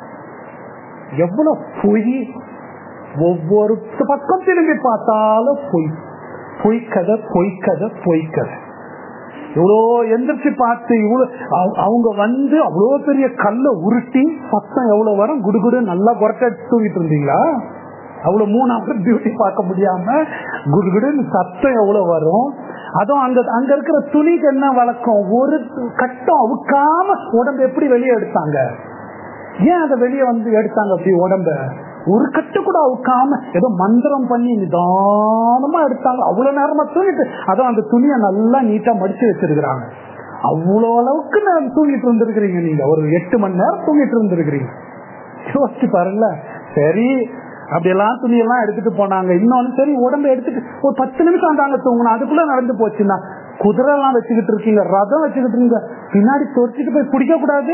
எவ்வளவு பொய் ஒவ்வொரு பக்கம் திரும்பி பார்த்தாலும் பொய் பொய்க்கதை பொய்க்கதை பொய்க்கதை இவ்வளோ எந்திரிச்சு பார்த்து இவ்வளவு அவ- அவங்க வந்து அவ்வளோ பெரிய கல்லை உருட்டி சத்தம் எவ்வளவு வரும் குடுகுடு நல்லா குரட்டை தூங்கிட்டு இருந்தீங்களா அவ்வளவு மூணு ஹவர் டியூட்டி பார்க்க முடியாம குடுகுடுன்னு சத்தம் எவ்வளவு வரும் அதுவும் அங்க அங்க இருக்கிற துணிக்கு என்ன வழக்கம் ஒரு கட்டம் அவுக்காம உடம்பு எப்படி வெளியே எடுத்தாங்க ஏன் அதை வெளியே வந்து எடுத்தாங்க அப்படி உடம்ப ஒரு கட்டு கூட அவுக்காம ஏதோ மந்திரம் பண்ணி நிதானமா எடுத்தாங்க அவ்வளவு நேரமா தூங்கிட்டு அதுவும் அந்த துணியை நல்லா நீட்டா மடிச்சு வச்சிருக்கிறாங்க அவ்வளவு அளவுக்கு நான் தூங்கிட்டு இருந்திருக்கிறீங்க நீங்க ஒரு எட்டு மணி நேரம் தூங்கிட்டு இருந்திருக்கிறீங்க யோசிச்சு பாருங்களேன் சரி அப்படியெல்லாம் துணியெல்லாம் எடுத்துட்டு போனாங்க இன்னொன்னு சரி உடம்பு எடுத்துட்டு ஒரு பத்து நிமிஷம் தாங்க தூங்கணும் அதுக்குள்ள நடந்து போச்சுன்னா குதிரை எல்லாம் வச்சுக்கிட்டு இருக்கீங்க ரதம் வச்சுக்கிட்டு இருக்கீங்க பின்னாடி தொடிச்சிட்டு போய் பிடிக்க கூடாது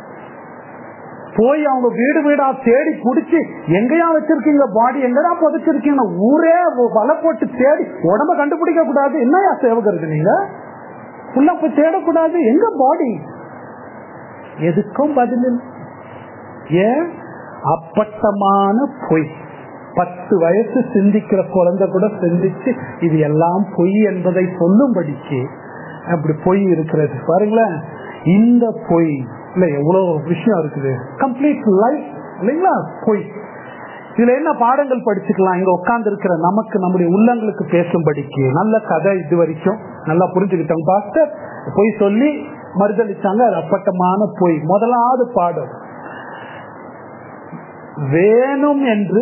போய் அவங்க வீடு வீடா தேடி புடிச்சு எங்கயா வச்சிருக்கீங்க பாடி எங்கடா புதைச்சிருக்கீங்க ஊரே வலை போட்டு தேடி உடம்ப கண்டுபிடிக்க கூடாது என்னயா சேவகருக்கு நீங்க உள்ள போய் தேடக்கூடாது எங்க பாடி எதுக்கும் பதில் இல்லை. ஏன் அப்பட்டமான பொய் பத்து வயசு சிந்திக்கிற குழந்தை கூட சிந்திச்சு இது எல்லாம் பொய் என்பதை சொல்லும்படிக்கு அப்படி பொய் இருக்கிறது பாருங்களேன் இந்த பொய் இல்ல எவ்வளவு விஷயம் இருக்குது கம்ப்ளீட் லைஃப் இல்லைங்களா பொய் இதுல என்ன பாடங்கள் படிச்சுக்கலாம் இங்க உட்கார்ந்து இருக்கிற நமக்கு நம்முடைய உள்ளங்களுக்கு பேசும்படிக்கு நல்ல கதை இது வரைக்கும் நல்லா புரிஞ்சுக்கிட்டோம் பாஸ்டர் பொய் சொல்லி மறுதளிச்சாங்க அது அப்பட்டமான பொய் முதலாவது பாடம் வேணும் என்று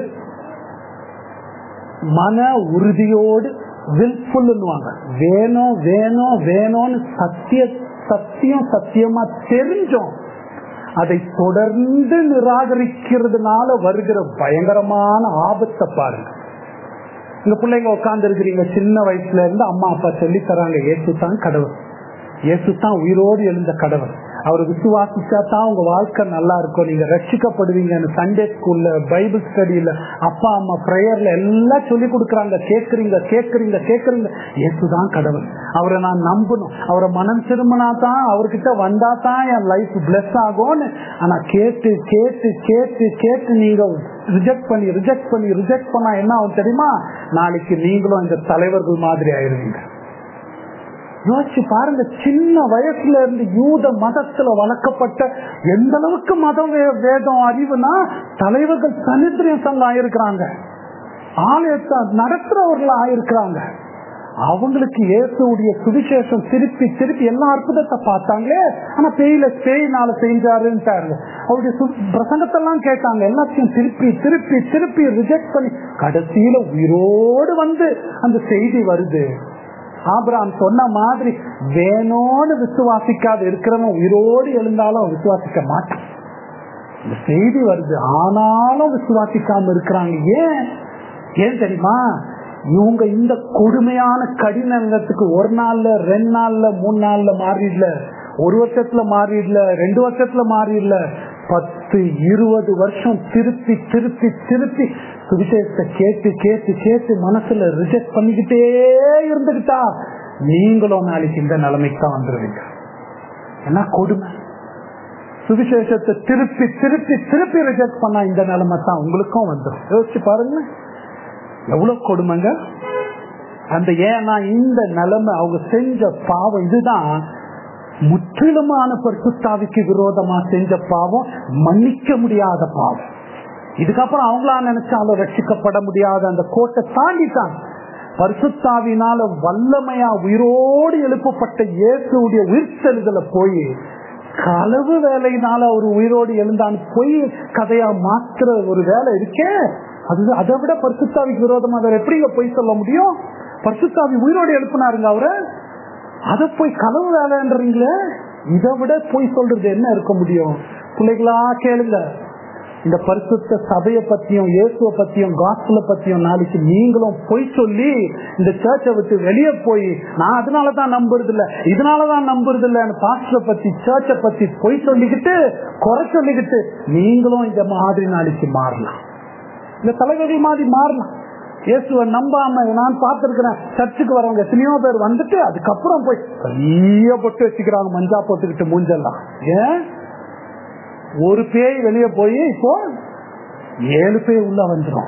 மன உறுதியோடு வில்ஃபுல்லுவாங்க வேணும் வேணும் வேணும்னு சத்திய சத்தியம் சத்தியமா தெரிஞ்சோம் அதை தொடர்ந்து நிராகரிக்கிறதுனால வருகிற பயங்கரமான ஆபத்தை பாருங்க இந்த பிள்ளைங்க உட்கார்ந்து இருக்கிறீங்க சின்ன வயசுல இருந்து அம்மா அப்பா சொல்லி தராங்க இயேசு தான் கடவுள் இயேசு தான் உயிரோடு எழுந்த கடவுள் அவர் விசுவாசிச்சா தான் உங்க வாழ்க்கை நல்லா இருக்கும் நீங்க ரட்சிக்கப்படுவீங்க சண்டே ஸ்கூல்ல பைபிள் ஸ்டடியில அப்பா அம்மா பிரேயர்ல எல்லாம் சொல்லி கொடுக்குறாங்க கேக்குறீங்க கேக்குறீங்க கேக்குறீங்க இயேசுதான் கடவுள் அவரை நான் நம்பணும் அவரை மனம் திரும்பினா தான் அவர்கிட்ட வந்தா தான் என் லைஃப் பிளஸ் ஆகும்னு ஆனா கேட்டு கேட்டு கேட்டு கேட்டு நீங்க ரிஜெக்ட் பண்ணி ரிஜெக்ட் பண்ணி ரிஜெக்ட் பண்ணா என்ன ஆகும் தெரியுமா நாளைக்கு நீங்களும் இந்த தலைவர்கள் மாதிரி ஆயிருவீங்க யோசிச்சு பாருங்க சின்ன வயசுல இருந்து யூத மதத்துல வளர்க்கப்பட்ட எந்த அளவுக்கு மதம் வே- வேதம் அறிவுனா தலைவர்கள் தனித்திரியம் சங்கம் ஆயிருக்கிறாங்க ஆலயத்தை நடத்துறவர்கள் ஆயிருக்கிறாங்க அவங்களுக்கு இயேசுடைய சுவிசேஷம் திருப்பி திருப்பி எல்லா அற்புதத்தை பார்த்தாங்களே ஆனா பேயில பேயினால செஞ்சாருன்ட்டாரு அவருடைய சு- பிரசங்கத்தெல்லாம் கேட்டாங்க எல்லாத்தையும் திருப்பி திருப்பி திருப்பி ரிஜெக்ட் பண்ணி கடைசியில உயிரோடு வந்து அந்த செய்தி வருது ஆபிராம் சொன்ன மாதிரி வேணும்னு விசுவாசிக்காத இருக்கிறவன் உயிரோடு எழுந்தாலும் அவன் விசுவாசிக்க மாட்டான் இந்த செய்தி வருது ஆனாலும் விசுவாசிக்காம இருக்கிறாங்க ஏன் ஏன் தெரியுமா இவங்க இந்த கொடுமையான கடினத்துக்கு ஒரு நாள்ல ரெண்டு நாள்ல மூணு நாள்ல மாறிடல ஒரு வருஷத்துல மாறிடல ரெண்டு வருஷத்துல மாறிடல பத்து இருபது வருஷம் திருப்பி திருப்பி திருப்பி சுவிசேஷத்தை கேட்டு கேட்டு கேட்டு மனசுல ரிஜெக்ட் பண்ணிக்கிட்டே இருந்துகிட்டா நீங்களும் நாளைக்கு இந்த நிலைமைக்கு தான் வந்துருவீங்க என்ன கொடுமை சுவிசேஷத்தை திருப்பி திருப்பி திருப்பி ரிஜெக்ட் பண்ணா இந்த நிலைமை தான் உங்களுக்கும் வந்துடும் யோசிச்சு பாருங்க எவ்வளவு கொடுமைங்க அந்த ஏன்னா இந்த நிலைமை அவங்க செஞ்ச பாவம் இதுதான் முற்றிலுமான பரிசுத்தாவிக்கு விரோதமா செஞ்ச பாவம் மன்னிக்க முடியாத பாவம் இதுக்கப்புறம் அவங்களா நினைச்சாலும் ரட்சிக்கப்பட முடியாத அந்த கோட்டை தாண்டிட்டாங்க பரிசுத்தாவினால வல்லமையா உயிரோடு எழுப்பப்பட்ட இயேசுடைய உயிர்த்தெழுதல போய் களவு வேலையினால ஒரு உயிரோடு எழுந்தான் பொய் கதையா மாத்துற ஒரு வேலை இருக்கே அது அதை விட பரிசுத்தாவிக்கு விரோதமா வேற எப்படிங்க பொய் சொல்ல முடியும் பரிசுத்தாவி உயிரோடு எழுப்பினாருங்க அவரை அதை போய் களவு வேலைன்றீங்களே இதை விட பொய் சொல்றது என்ன இருக்க முடியும் பிள்ளைகளா கேளுங்க இந்த பரிசுத்த சபையை பத்தியும் இயேசுவை பத்தியும் காஸ்பல பத்தியும் நாளைக்கு நீங்களும் பொய் சொல்லி இந்த சர்ச்சை விட்டு வெளியே போய் நான் அதனாலதான் நம்புறது இல்ல இதனாலதான் நம்புறது இல்ல பாஸ்டரை பத்தி சர்ச்சை பத்தி பொய் சொல்லிக்கிட்டு குறை சொல்லிக்கிட்டு நீங்களும் இந்த மாதிரி நாளைக்கு மாறலாம் இந்த தலைவர்கள் மாதிரி மாறலாம் இயேசுவை நம்பாம நான் பார்த்திருக்கிறேன் சர்ச்சுக்கு வரவங்க எத்தனையோ பேர் வந்துட்டு அதுக்கப்புறம் போய் பெரிய பொட்டு வச்சுக்கிறாங்க மஞ்சா போட்டுக்கிட்டு மூஞ்செல்லாம் ஏன் ஒரு பேய் வெளியே போய் இப்போ ஏழு பேய் உள்ள வந்துடும்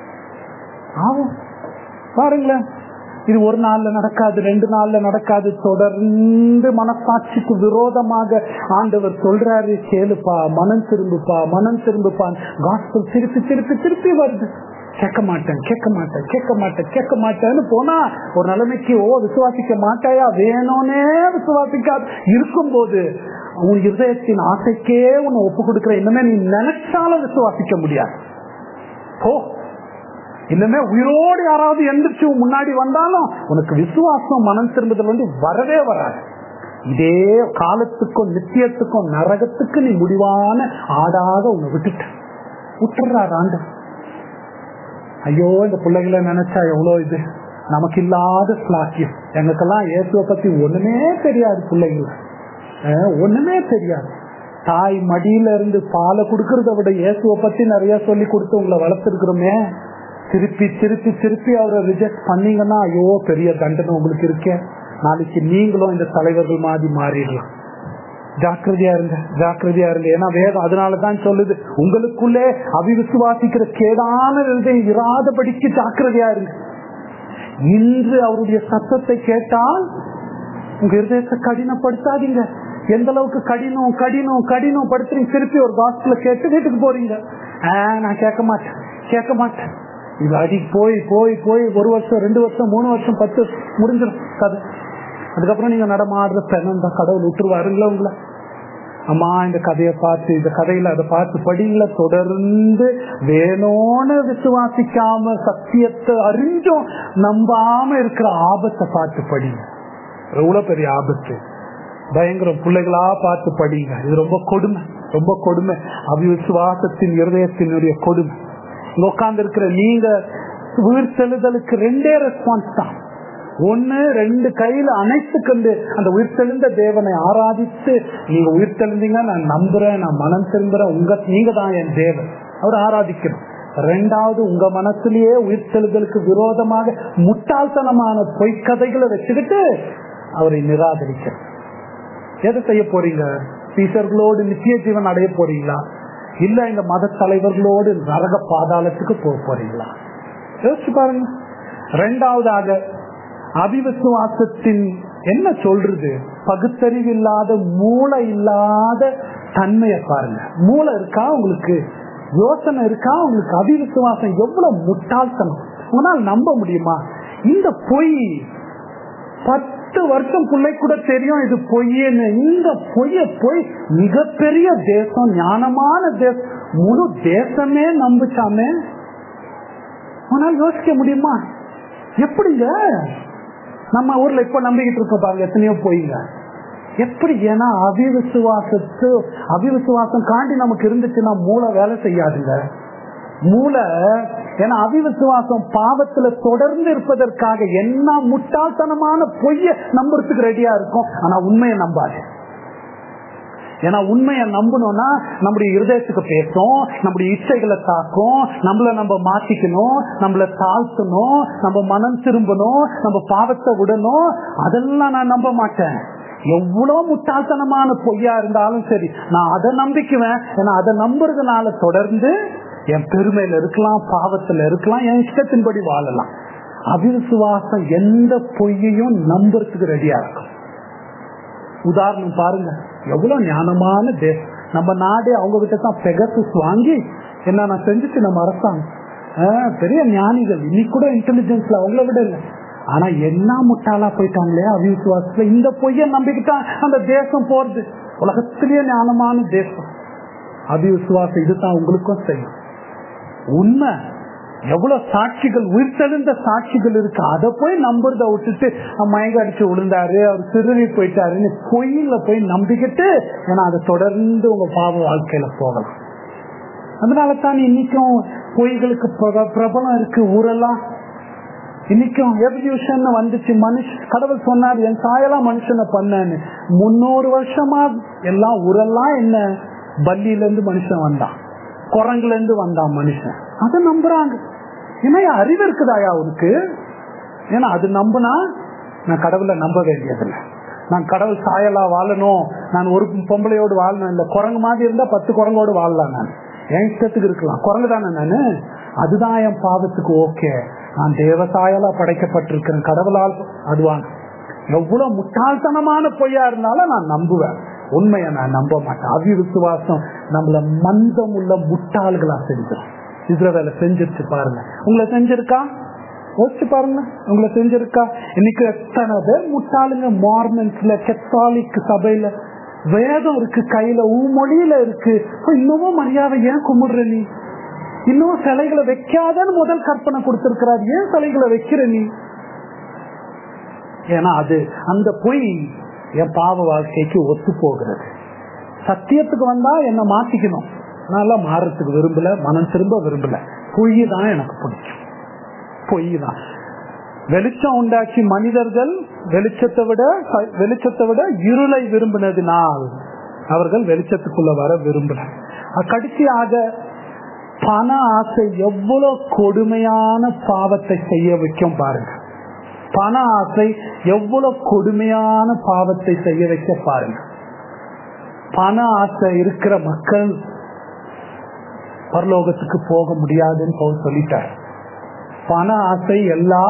ஆகும் பாருங்களேன் இது ஒரு நாள்ல நடக்காது ரெண்டு நாள்ல நடக்காது தொடர்ந்து மனசாட்சிக்கு விரோதமாக ஆண்டவர் சொல்றாரு கேளுப்பா மனம் திரும்புப்பா மனம் திரும்புப்பா காஸ்பல் திருப்பி திருப்பி திருப்பி வருது கேட்க மாட்டேன் கேட்க மாட்டேன் கேட்க மாட்டேன் கேட்க மாட்டேன்னு போனா ஒரு நிலைமைக்கு ஓ விசுவாசிக்க மாட்டாயா வேணும்னே விசுவாசிக்காது இருக்கும்போது உன் இருதயத்தின் ஆசைக்கே உன்னை ஒப்பு கொடுக்கிற இன்னமே நீ நினைச்சாலும் விசுவாசிக்க முடியாது போ இல்லமே உயிரோடு யாராவது எந்திரிச்சு முன்னாடி வந்தாலும் உனக்கு விசுவாசம் மனம் திரும்புதல் வந்து வரவே வராது இதே காலத்துக்கும் நித்தியத்துக்கும் நரகத்துக்கு நீ முடிவான ஆடாக உன்னை விட்டுட்ட விட்டுறாரு ஆண்டு ஐயோ இந்த பிள்ளைகளை நினைச்சா எவ்வளவு இது நமக்கு இல்லாத ஸ்லாக்கியம் எங்களுக்கெல்லாம் இயேசுவை பத்தி ஒண்ணுமே தெரியாது பிள்ளைங்கள ஒண்ணுமே தெரியாது தாய் மடியில இருந்து பாலை கொடுக்கறத விட இயேசுவை பத்தி நிறைய சொல்லி கொடுத்து உங்களை வளர்த்துருக்கிறோமே திருப்பி திருப்பி திருப்பி அவரை ரிஜெக்ட் பண்ணீங்கன்னா ஐயோ பெரிய தண்டனை உங்களுக்கு இருக்கே நாளைக்கு நீங்களும் இந்த தலைவர்கள் மாதிரி மாறிடலாம் ஜாக்கிரதையா இருங்க ஜாக்கிரதையா இருங்க ஏன்னா வேதம் அதனாலதான் சொல்லுது உங்களுக்குள்ளே அபிவிசுவாசிக்கிற கேடான இருதயம் இராதபடிக்கு ஜாக்கிரதையா இருங்க இன்று அவருடைய சத்தத்தை கேட்டால் உங்க இருதயத்தை கடினப்படுத்தாதீங்க எந்த அளவுக்கு கடினம் கடினம் கடினம் படுத்துறீங்க திருப்பி ஒரு காஸ்ட்ல கேட்டு வீட்டுக்கு போறீங்க நான் கேட்க மாட்டேன் கேட்க மாட்டேன் இது அடி போய் போய் போய் ஒரு வருஷம் ரெண்டு வருஷம் மூணு வருஷம் பத்து முடிஞ்சிடும் கதை அதுக்கப்புறம் நீங்க நடமாடுற பெணம் தான் கடவுள் விட்டுருவாருங்களா உங்களை அம்மா இந்த கதையை பார்த்து இந்த கதையில அதை பார்த்து படிங்கள தொடர்ந்து வேணும்னு விசுவாசிக்காம சத்தியத்தை அறிஞ்சும் நம்பாம இருக்கிற ஆபத்தை பார்த்து படிங்க எவ்வளவு பெரிய ஆபத்து பயங்கரம் பிள்ளைகளா பார்த்து படிங்க இது ரொம்ப கொடுமை ரொம்ப கொடுமை அவிசுவாசத்தின் இருதயத்தினுடைய கொடுமை இங்க உட்கார்ந்து இருக்கிற நீங்க உயிர் செலுதலுக்கு ரெண்டே ரெஸ்பான்ஸ் தான் ஒண்ணு ரெண்டு கையில அணைத்து கொண்டு அந்த உயிர் தெளிந்த தேவனை ஆராதித்து நீங்க உயிர் தெளிந்தீங்க நான் நம்புறேன் நான் மனம் திரும்புறேன் உங்க நீங்க தான் என் தேவன் அவர் ஆராதிக்கணும் ரெண்டாவது உங்க மனசுலயே உயிர் தெளிதலுக்கு விரோதமாக முட்டாள்தனமான பொய்க்கதைகளை வச்சுக்கிட்டு அவரை நிராகரிக்க எதை செய்ய போறீங்க சீசர்களோடு நித்திய ஜீவன் அடைய போறீங்களா இல்ல இந்த மத தலைவர்களோடு நரக பாதாளத்துக்கு போக போறீங்களா யோசிச்சு பாருங்க ரெண்டாவதாக அபிவிசுவாசத்தின் என்ன சொல்றது பகுத்தறிவு இல்லாத மூளை இல்லாத தன்மையை பாருங்க மூளை இருக்கா உங்களுக்கு யோசனை இருக்கா உங்களுக்கு அபிவிசுவாசம் எவ்வளவு முட்டாள்தனம் உங்களால் நம்ப முடியுமா இந்த பொய் பத்து வருஷம் பிள்ளை கூட தெரியும் இது பொய்யன்னு இந்த பொய்ய பொய் மிகப்பெரிய தேசம் ஞானமான தேசம் முழு தேசமே நம்புச்சாமே உன்னால் யோசிக்க முடியுமா எப்படிங்க நம்ம ஊர்ல இப்ப நம்பிக்கிட்டு இருக்க பாருங்க எத்தனையோ போயிங்க எப்படி ஏன்னா அபிவிசுவாசத்து அபிவிசுவாசம் காண்டி நமக்கு இருந்துச்சுன்னா மூளை வேலை செய்யாதுங்க மூளை ஏன்னா அபிவிசுவாசம் பாவத்துல தொடர்ந்து இருப்பதற்காக என்ன முட்டாள்தனமான பொய்ய நம்புறதுக்கு ரெடியா இருக்கும் ஆனா உண்மையை நம்பாது ஏன்னா உண்மையை நம்பணும்னா நம்முடைய இருதயத்துக்கு பேசும் நம்முடைய இச்சைகளை தாக்கும் நம்மள நம்ம மாத்திக்கணும் நம்மள தாழ்த்தணும் நம்ம மனம் திரும்பணும் நம்ம பாவத்தை விடணும் அதெல்லாம் நான் நம்ப மாட்டேன் எவ்வளவு முட்டாள்தனமான பொய்யா இருந்தாலும் சரி நான் அதை நம்பிக்குவேன் ஏன்னா அதை நம்புறதுனால தொடர்ந்து என் பெருமையில இருக்கலாம் பாவத்துல இருக்கலாம் என் இஷ்டத்தின்படி வாழலாம் அபிவிசுவாசம் எந்த பொய்யையும் நம்புறதுக்கு ரெடியா இருக்கும் உதாரணம் பாருங்க எவ்வளவு ஞானமான தேசம் நம்ம நாடே அவங்க கிட்ட தான் பெகசஸ் வாங்கி என்ன நான் செஞ்சுட்டு நம்ம அரசாங்கம் பெரிய ஞானிகள் இன்னைக்கு கூட இன்டெலிஜென்ஸ்ல அவங்கள விட இல்லை ஆனா என்ன முட்டாளா போயிட்டாங்களே அவிசுவாசத்துல இந்த பொய்ய நம்பிக்கிட்டான் அந்த தேசம் போறது உலகத்திலேயே ஞானமான தேசம் அபிவிசுவாசம் இதுதான் உங்களுக்கும் செய்யும் உண்மை எவ்வளவு சாட்சிகள் உயிர்த்தெழுந்த சாட்சிகள் இருக்கு அதை போய் நம்புறத விட்டுட்டு மயங்க அடிச்சு விழுந்தாரு அவர் சிறுநி போயிட்டாருன்னு பொய்யில போய் நம்பிக்கிட்டு ஏன்னா அதை தொடர்ந்து உங்க பாவ வாழ்க்கையில போகலாம் அதனால தான் இன்னைக்கும் பொய்களுக்கு பிர- பிரபலம் இருக்கு ஊரெல்லாம் இன்னைக்கும் எவல்யூஷன் வந்துச்சு மனுஷ கடவுள் சொன்னார் என் சாயெல்லாம் மனுஷனை பண்ணேன்னு முன்னூறு வருஷமா எல்லாம் ஊரெல்லாம் என்ன பல்லியில இருந்து மனுஷன் வந்தான் குரங்குல இருந்து வந்தான் மனுஷன் அதை நம்புறாங்க ஏன்னா என் அறிவு இருக்குதாயா அவனுக்கு ஏன்னா அது நம்புனா நான் கடவுளை நம்ப வேண்டியதில்லை நான் கடவுள் சாயலா வாழணும் நான் ஒரு பொம்பளையோடு வாழணும் இல்ல குரங்கு மாதிரி இருந்தா பத்து குரங்கோடு வாழலாம் நான் என் இஷ்டத்துக்கு இருக்கலாம் குரங்கு தானே நானு அதுதான் என் பாவத்துக்கு ஓகே நான் தேவசாயலா படைக்கப்பட்டிருக்கிறேன் கடவுளால் அதுவான் எவ்வளவு முட்டாள்தனமான பொய்யா இருந்தாலும் நான் நம்புவேன் உண்மையை நான் நம்ப மாட்டேன் அவி விசுவாசம் நம்மள மந்தம் உள்ள முட்டாள்களா செஞ்சிடும் இஸ்ரவேல செஞ்சிருச்சு பாருங்க உங்களை செஞ்சிருக்கா யோசிச்சு பாருங்க உங்களை செஞ்சிருக்கா இன்னைக்கு எத்தனை பேர் முட்டாளுங்க மார்மன்ஸ்ல கெத்தாலிக் சபையில வேதம் இருக்கு கையில மொழியில இருக்கு அப்ப இன்னமும் மரியாதை ஏன் கும்பிடுற நீ இன்னும் சிலைகளை வைக்காதன்னு முதல் கற்பனை கொடுத்திருக்கிறார் ஏன் சிலைகளை வைக்கிற நீ ஏன்னா அது அந்த பொய் என் பாவ வாழ்க்கைக்கு ஒத்து போகிறது சத்தியத்துக்கு வந்தா என்ன மாத்திக்கணும் நல்லா மாறத்துக்கு விரும்பல மனம் திரும்ப விரும்பல பொய் தான் எனக்கு பிடிக்கும் பொய் தான் வெளிச்சம் உண்டாக்கி மனிதர்கள் வெளிச்சத்தை விட வெளிச்சத்தை விட இருளை விரும்பினதினால் அவர்கள் வெளிச்சத்துக்குள்ள வர விரும்பல கடைசியாக பண ஆசை எவ்வளவு கொடுமையான பாவத்தை செய்ய வைக்கும் பாருங்க பண ஆசை எவ்வளவு கொடுமையான பாவத்தை செய்ய வைக்க பாருங்க பண ஆசை இருக்கிற மக்கள் பரலோகத்துக்கு போக முடியாதுன்னு பவுல் சொல்லிட்டார் பண ஆசை எல்லா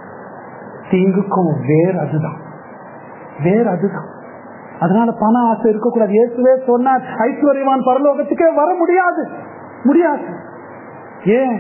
தீங்குக்கும் வேர் அதுதான் வேர் அதுதான் அதனால பண ஆசை இருக்கக்கூடாது இயேசுவே சொன்னார் ஐஸ்வர்யவான் பரலோகத்துக்கே வர முடியாது முடியாது ஏன்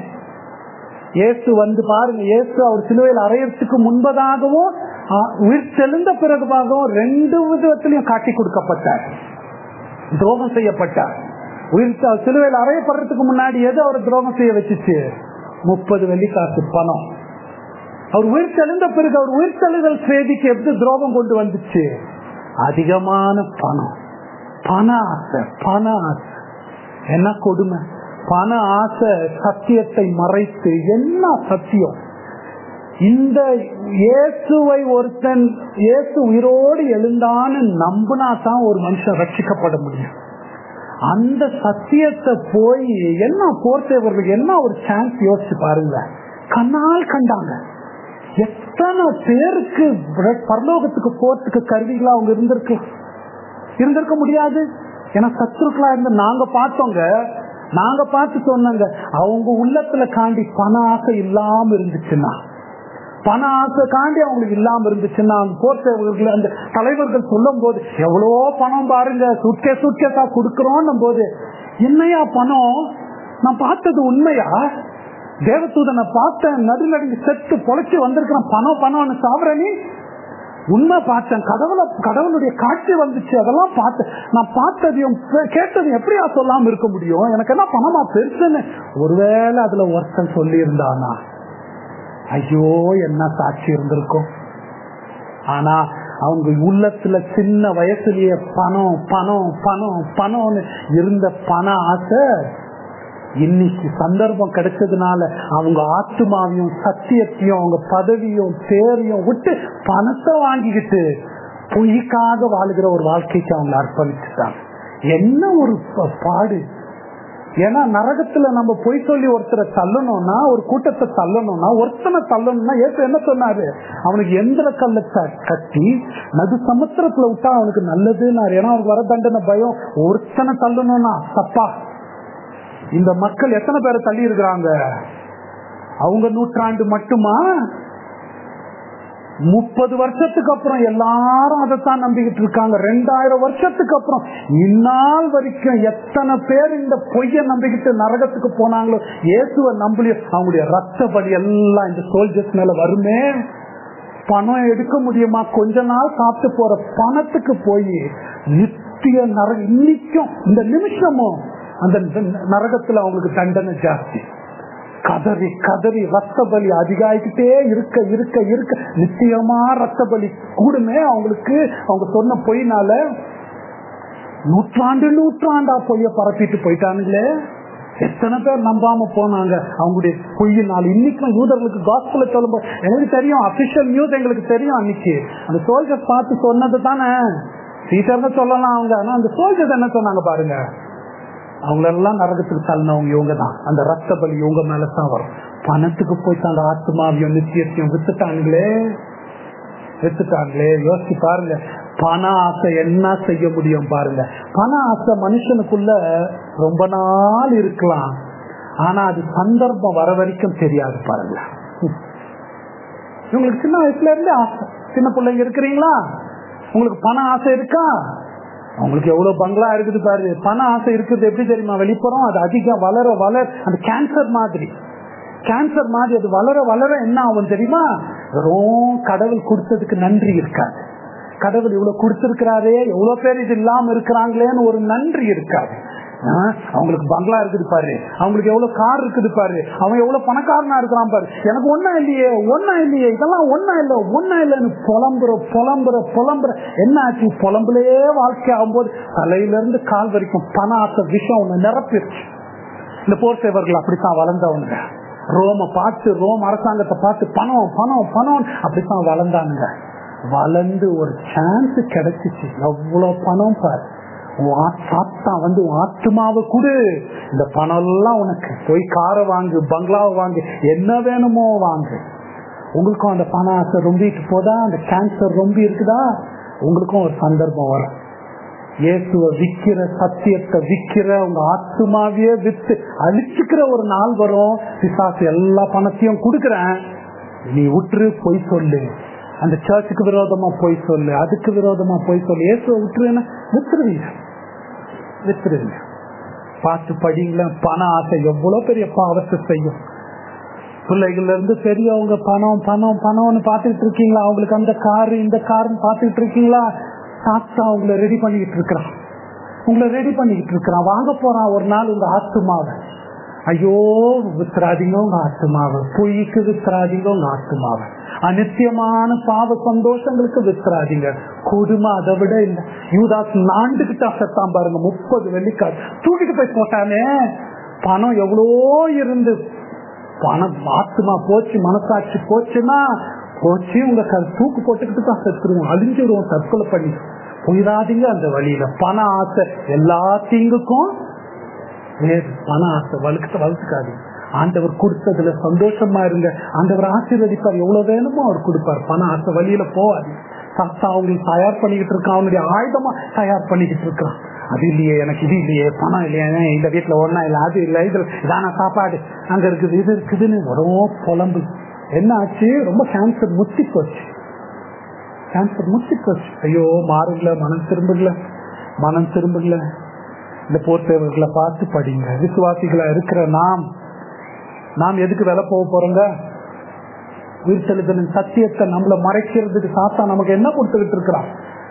இயேசு வந்து பாருங்க இயேசு அவர் சிலுவையில் அறையறதுக்கு முன்பதாகவும் உயிர் தெளிந்த பிறகுவாகவும் ரெண்டு விதத்திலையும் காட்டி கொடுக்கப்பட்டார் துரோகம் செய்யப்பட்டார் உயிர் சிலுவையில் அறையப்படுறதுக்கு முன்னாடி எது அவர் துரோகம் செய்ய வச்சுச்சு முப்பது வெள்ளிக்காசு பணம் அவர் உயிர் தெளிந்த பிறகு அவர் உயிர் தெளிதல் செய்திக்கு எப்படி துரோகம் கொண்டு வந்துச்சு அதிகமான பணம் பண ஆசை பண ஆசை என்ன கொடுமை பண ஆசை சத்தியத்தை மறைத்து என்ன சத்தியம் இந்த இயேசுவை ஒருத்தன் இயேசு உயிரோடு எழுந்தான்னு நம்பினா தான் ஒரு மனுஷன் ரட்சிக்கப்பட முடியும் அந்த சத்தியத்தை போய் என்ன போர்த்தவர்களுக்கு என்ன ஒரு சான்ஸ் யோசிச்சு பாருங்க கண்ணால் கண்டாங்க எத்தனை பேருக்கு பரலோகத்துக்கு போறதுக்கு கருவிகளா அவங்க இருந்திருக்கலாம் இருந்திருக்க முடியாது ஏன்னா சத்துருக்களா இருந்த நாங்க பார்த்தோங்க நாங்க பார்த்து சொன்னாங்க அவங்க உள்ளத்துல காண்டி பண ஆசை இல்லாம இருந்துச்சுன்னா பண ஆசை காண்டி அவங்களுக்கு இல்லாம இருந்துச்சுன்னா அந்த போர்த்தவர்கள் அந்த தலைவர்கள் சொல்லும் போது எவ்வளோ பணம் பாருங்க சுட்கே சுட்கேஸா கொடுக்கறோம் போது என்னையா பணம் நான் பார்த்தது உண்மையா தேவதூதனை பார்த்தேன் நடுநடுங்கி செத்து பொழைச்சு வந்திருக்கிறேன் பணம் பணம்னு சாவரணி உண்மை பார்த்தேன் கடவுளை கடவுளுடைய காட்சி வந்துச்சு அதெல்லாம் பார்த்தேன் நான் பார்த்ததையும் கேட்டதையும் எப்படியா சொல்லாம இருக்க முடியும் எனக்கு என்ன பணமா பெருசுன்னு ஒருவேளை அதுல ஒருத்தன் சொல்லி இருந்தானா ஐயோ என்ன சாட்சி இருந்திருக்கும் ஆனா அவங்க உள்ளத்துல சின்ன வயசுலயே பணம் பணம் பணம் பணம்னு இருந்த பண ஆசை இன்னைக்கு சந்தர்ப்பம் கிடைச்சதுனால அவங்க ஆத்மாவையும் சத்தியத்தையும் அவங்க பதவியும் பேரையும் விட்டு பணத்தை வாங்கிக்கிட்டு பொய்க்காக வாழுகிற ஒரு வாழ்க்கைக்கு அவங்க அர்ப்பணிச்சுட்டாங்க என்ன ஒரு பாடு ஏன்னா நரகத்துல நம்ம பொய் சொல்லி ஒருத்தரை தள்ளணும்னா ஒரு கூட்டத்தை தள்ளணும்னா ஒருத்தனை தள்ளணும்னா ஏற்ற என்ன சொன்னாரு அவனுக்கு எந்திர கல்ல கட்டி நடு சமுத்திரத்துல விட்டா அவனுக்கு நல்லதுன்னு ஏன்னா அவனுக்கு வர தண்டனை பயம் ஒருத்தனை தள்ளணும்னா தப்பா இந்த மக்கள் எத்தனை பேரை தள்ளி இருக்கிறாங்க அவங்க நூற்றாண்டு மட்டுமா முப்பது வருஷத்துக்கு அப்புறம் எல்லாரும் அதைத்தான் நம்பிக்கிட்டு இருக்காங்க ரெண்டாயிரம் வருஷத்துக்கு அப்புறம் இந்நாள் வரைக்கும் எத்தனை பேர் இந்த பொய்ய நம்பிக்கிட்டு நரகத்துக்கு போனாங்களோ இயேசுவை நம்பலையோ அவங்களுடைய ரத்த படி எல்லாம் இந்த சோல்ஜர்ஸ் மேல வருமே பணம் எடுக்க முடியுமா கொஞ்ச நாள் சாப்பிட்டு போற பணத்துக்கு போய் நித்திய நரக இன்னைக்கும் இந்த நிமிஷமும் அந்த நரகத்துல அவங்களுக்கு தண்டனை ஜாஸ்தி கதறி கதறி ரத்த பலி அதிகாரிக்கிட்டே இருக்க இருக்க இருக்க நிச்சயமா ரத்த பலி கூடுமே அவங்களுக்கு அவங்க சொன்ன பொய்னால நூற்றாண்டு நூற்றாண்டா பொய்ய பரப்பிட்டு போயிட்டானுங்களே எத்தனை பேர் நம்பாம போனாங்க அவங்களுடைய பொய்யினால் இன்னைக்கும் யூதர்களுக்கு காஸ்பல சொல்லும்போது எனக்கு தெரியும் அபிஷியல் நியூஸ் எங்களுக்கு தெரியும் அன்னைக்கு அந்த சோல்ஜர்ஸ் பார்த்து சொன்னது தானே சீட்டர்னு சொல்லலாம் அவங்க ஆனா அந்த சோல்ஜர்ஸ் என்ன சொன்னாங்க பாருங்க அவங்களெல்லாம் நரகத்துக்கு தள்ளினவங்க இவங்க தான் அந்த ரத்த பலி இவங்க மேலதான் வரும் பணத்துக்கு போயிட்டு அந்த ஆத்மாவியம் நித்தியத்தையும் வித்துட்டாங்களே வித்துட்டாங்களே யோசிச்சு பாருங்க பண ஆசை என்ன செய்ய முடியும் பாருங்க பண ஆசை மனுஷனுக்குள்ள ரொம்ப நாள் இருக்கலாம் ஆனா அது சந்தர்ப்பம் வர வரைக்கும் தெரியாது பாருங்க உங்களுக்கு சின்ன வயசுல இருந்து ஆசை சின்ன பிள்ளைங்க இருக்கிறீங்களா உங்களுக்கு பண ஆசை இருக்கா உங்களுக்கு எவ்வளவு பங்களா இருக்குது பாரு பண ஆசை இருக்குது எப்படி தெரியுமா வெளிப்புறம் அது அதிகம் வளர வளர அந்த கேன்சர் மாதிரி கேன்சர் மாதிரி அது வளர வளர என்ன ஆகும் தெரியுமா வெறும் கடவுள் கொடுத்ததுக்கு நன்றி இருக்காது கடவுள் இவ்வளவு கொடுத்திருக்கிறாரே எவ்வளவு பேர் இது இல்லாம இருக்கிறாங்களேன்னு ஒரு நன்றி இருக்காது அவங்களுக்கு பங்களா இருக்குது பாரு அவங்களுக்கு எவ்வளவு கார் இருக்குது பாரு அவன் எவ்வளவு பணக்காரனா இருக்கிறான் பாரு எனக்கு ஒன்னா இல்லையே ஒன்னா இல்லையே இதெல்லாம் ஒன்னா இல்ல ஒன்னா இல்லன்னு புலம்புற புலம்புற புலம்புற என்ன ஆச்சு புலம்புலே வாழ்க்கை ஆகும்போது தலையில இருந்து கால் வரைக்கும் பண ஆசை விஷம் ஒண்ணு நிரப்பிருச்சு இந்த போர் சேவர்கள் அப்படித்தான் வளர்ந்தவங்க ரோம பார்த்து ரோம் அரசாங்கத்தை பார்த்து பணம் பணம் பணம் அப்படித்தான் வளர்ந்தாங்க வளர்ந்து ஒரு சான்ஸ் கிடைச்சிச்சு எவ்வளவு பணம் பாரு சாத்தா வந்து ஆத்மாவை கொடு இந்த பணம் எல்லாம் உனக்கு போய் காரை வாங்கு பங்களாவை வாங்கு என்ன வேணுமோ வாங்கு உங்களுக்கும் அந்த பண ஆசை ரொம்பிட்டு போதா அந்த கேன்சர் ரொம்ப இருக்குதா உங்களுக்கும் ஒரு சந்தர்ப்பம் வரும் இயேசுவ விக்கிற சத்தியத்தை விக்கிற உங்க ஆத்மாவையே வித்து அழிச்சுக்கிற ஒரு நாள் வரும் பிசாசு எல்லா பணத்தையும் கொடுக்கறேன் நீ விட்டுரு பொய் சொல்லு அந்த சர்ச்சுக்கு விரோதமா போய் சொல்லு அதுக்கு விரோதமா போய் சொல்லு இயேசுவ விட்டுருன்னா வித்துருவீங்க வித்துருவீங்க பார்த்து படிங்களா பண ஆசை எவ்வளவு பெரிய பாவத்தை செய்யும் பிள்ளைகள்ல இருந்து பெரியவங்க பணம் பணம் பணம்னு பாத்துக்கிட்டு இருக்கீங்களா அவங்களுக்கு அந்த காரு இந்த காருன்னு பாத்துக்கிட்டு இருக்கீங்களா சாத்தா உங்களை ரெடி பண்ணிக்கிட்டு இருக்கிறான் உங்களை ரெடி பண்ணிக்கிட்டு இருக்கிறான் வாங்க போறான் ஒரு நாள் உங்க ஆத்துமாவை ஐயோ வித்துறாதீங்க உங்க ஆத்துமாவை பொய்க்கு வித்துறாதீங்க உங்க ஆத்துமாவை அனித்தியமான பாவ சந்தோஷங்களுக்கு வித்துறாதீங்க கொடுமை அதை விட இல்லை யூதாஸ் நாண்டுகிட்ட செத்தான் பாருங்க முப்பது வெள்ளிக்காய் தூக்கிட்டு போய் போட்டானே பணம் எவ்வளோ இருந்து பணம் ஆத்துமா போச்சு மனசாட்சி போச்சுன்னா போச்சு உங்க தூக்கு போட்டுக்கிட்டு தான் செத்துருவோம் அழிஞ்சிருவோம் தற்கொலை பண்ணி போயிடாதீங்க அந்த வழியில பண ஆசை எல்லா தீங்குக்கும் பண ஆசை வலுக்க வளர்த்துக்காதீங்க ஆண்டவர் கொடுத்ததுல சந்தோஷமா இருங்க ஆண்டவர் ஆசீர்வதிப்பார் எவ்வளவு வேணுமோ அவர் கொடுப்பார் பண ஆசை வழியில போவாது சத்தா அவங்களுக்கு தயார் பண்ணிக்கிட்டு இருக்கான் அவனுடைய ஆயுதமா தயார் பண்ணிக்கிட்டு இருக்கான் அது இல்லையே எனக்கு இது இல்லையே பணம் இல்லையே இந்த வீட்டுல ஒன்னா இல்ல அது இல்ல இதுல இதான சாப்பாடு அங்க இருக்குது இது இருக்குதுன்னு வரும் புலம்பு என்ன ஆச்சு ரொம்ப கேன்சர் முத்தி போச்சு கேன்சர் முத்தி போச்சு ஐயோ மாறுங்கள மனம் திரும்புகல மனம் திரும்புகல இந்த போர் சேவர்களை பார்த்து படிங்க விசுவாசிகளா இருக்கிற நாம் நாம் எதுக்கு வேலை போக போறோங்க உயிர்த்தெழுதலின் சத்தியத்தை நம்மள மறைக்கிறதுக்கு சாத்தா நமக்கு என்ன கொடுத்துக்கிட்டு இருக்கிறான்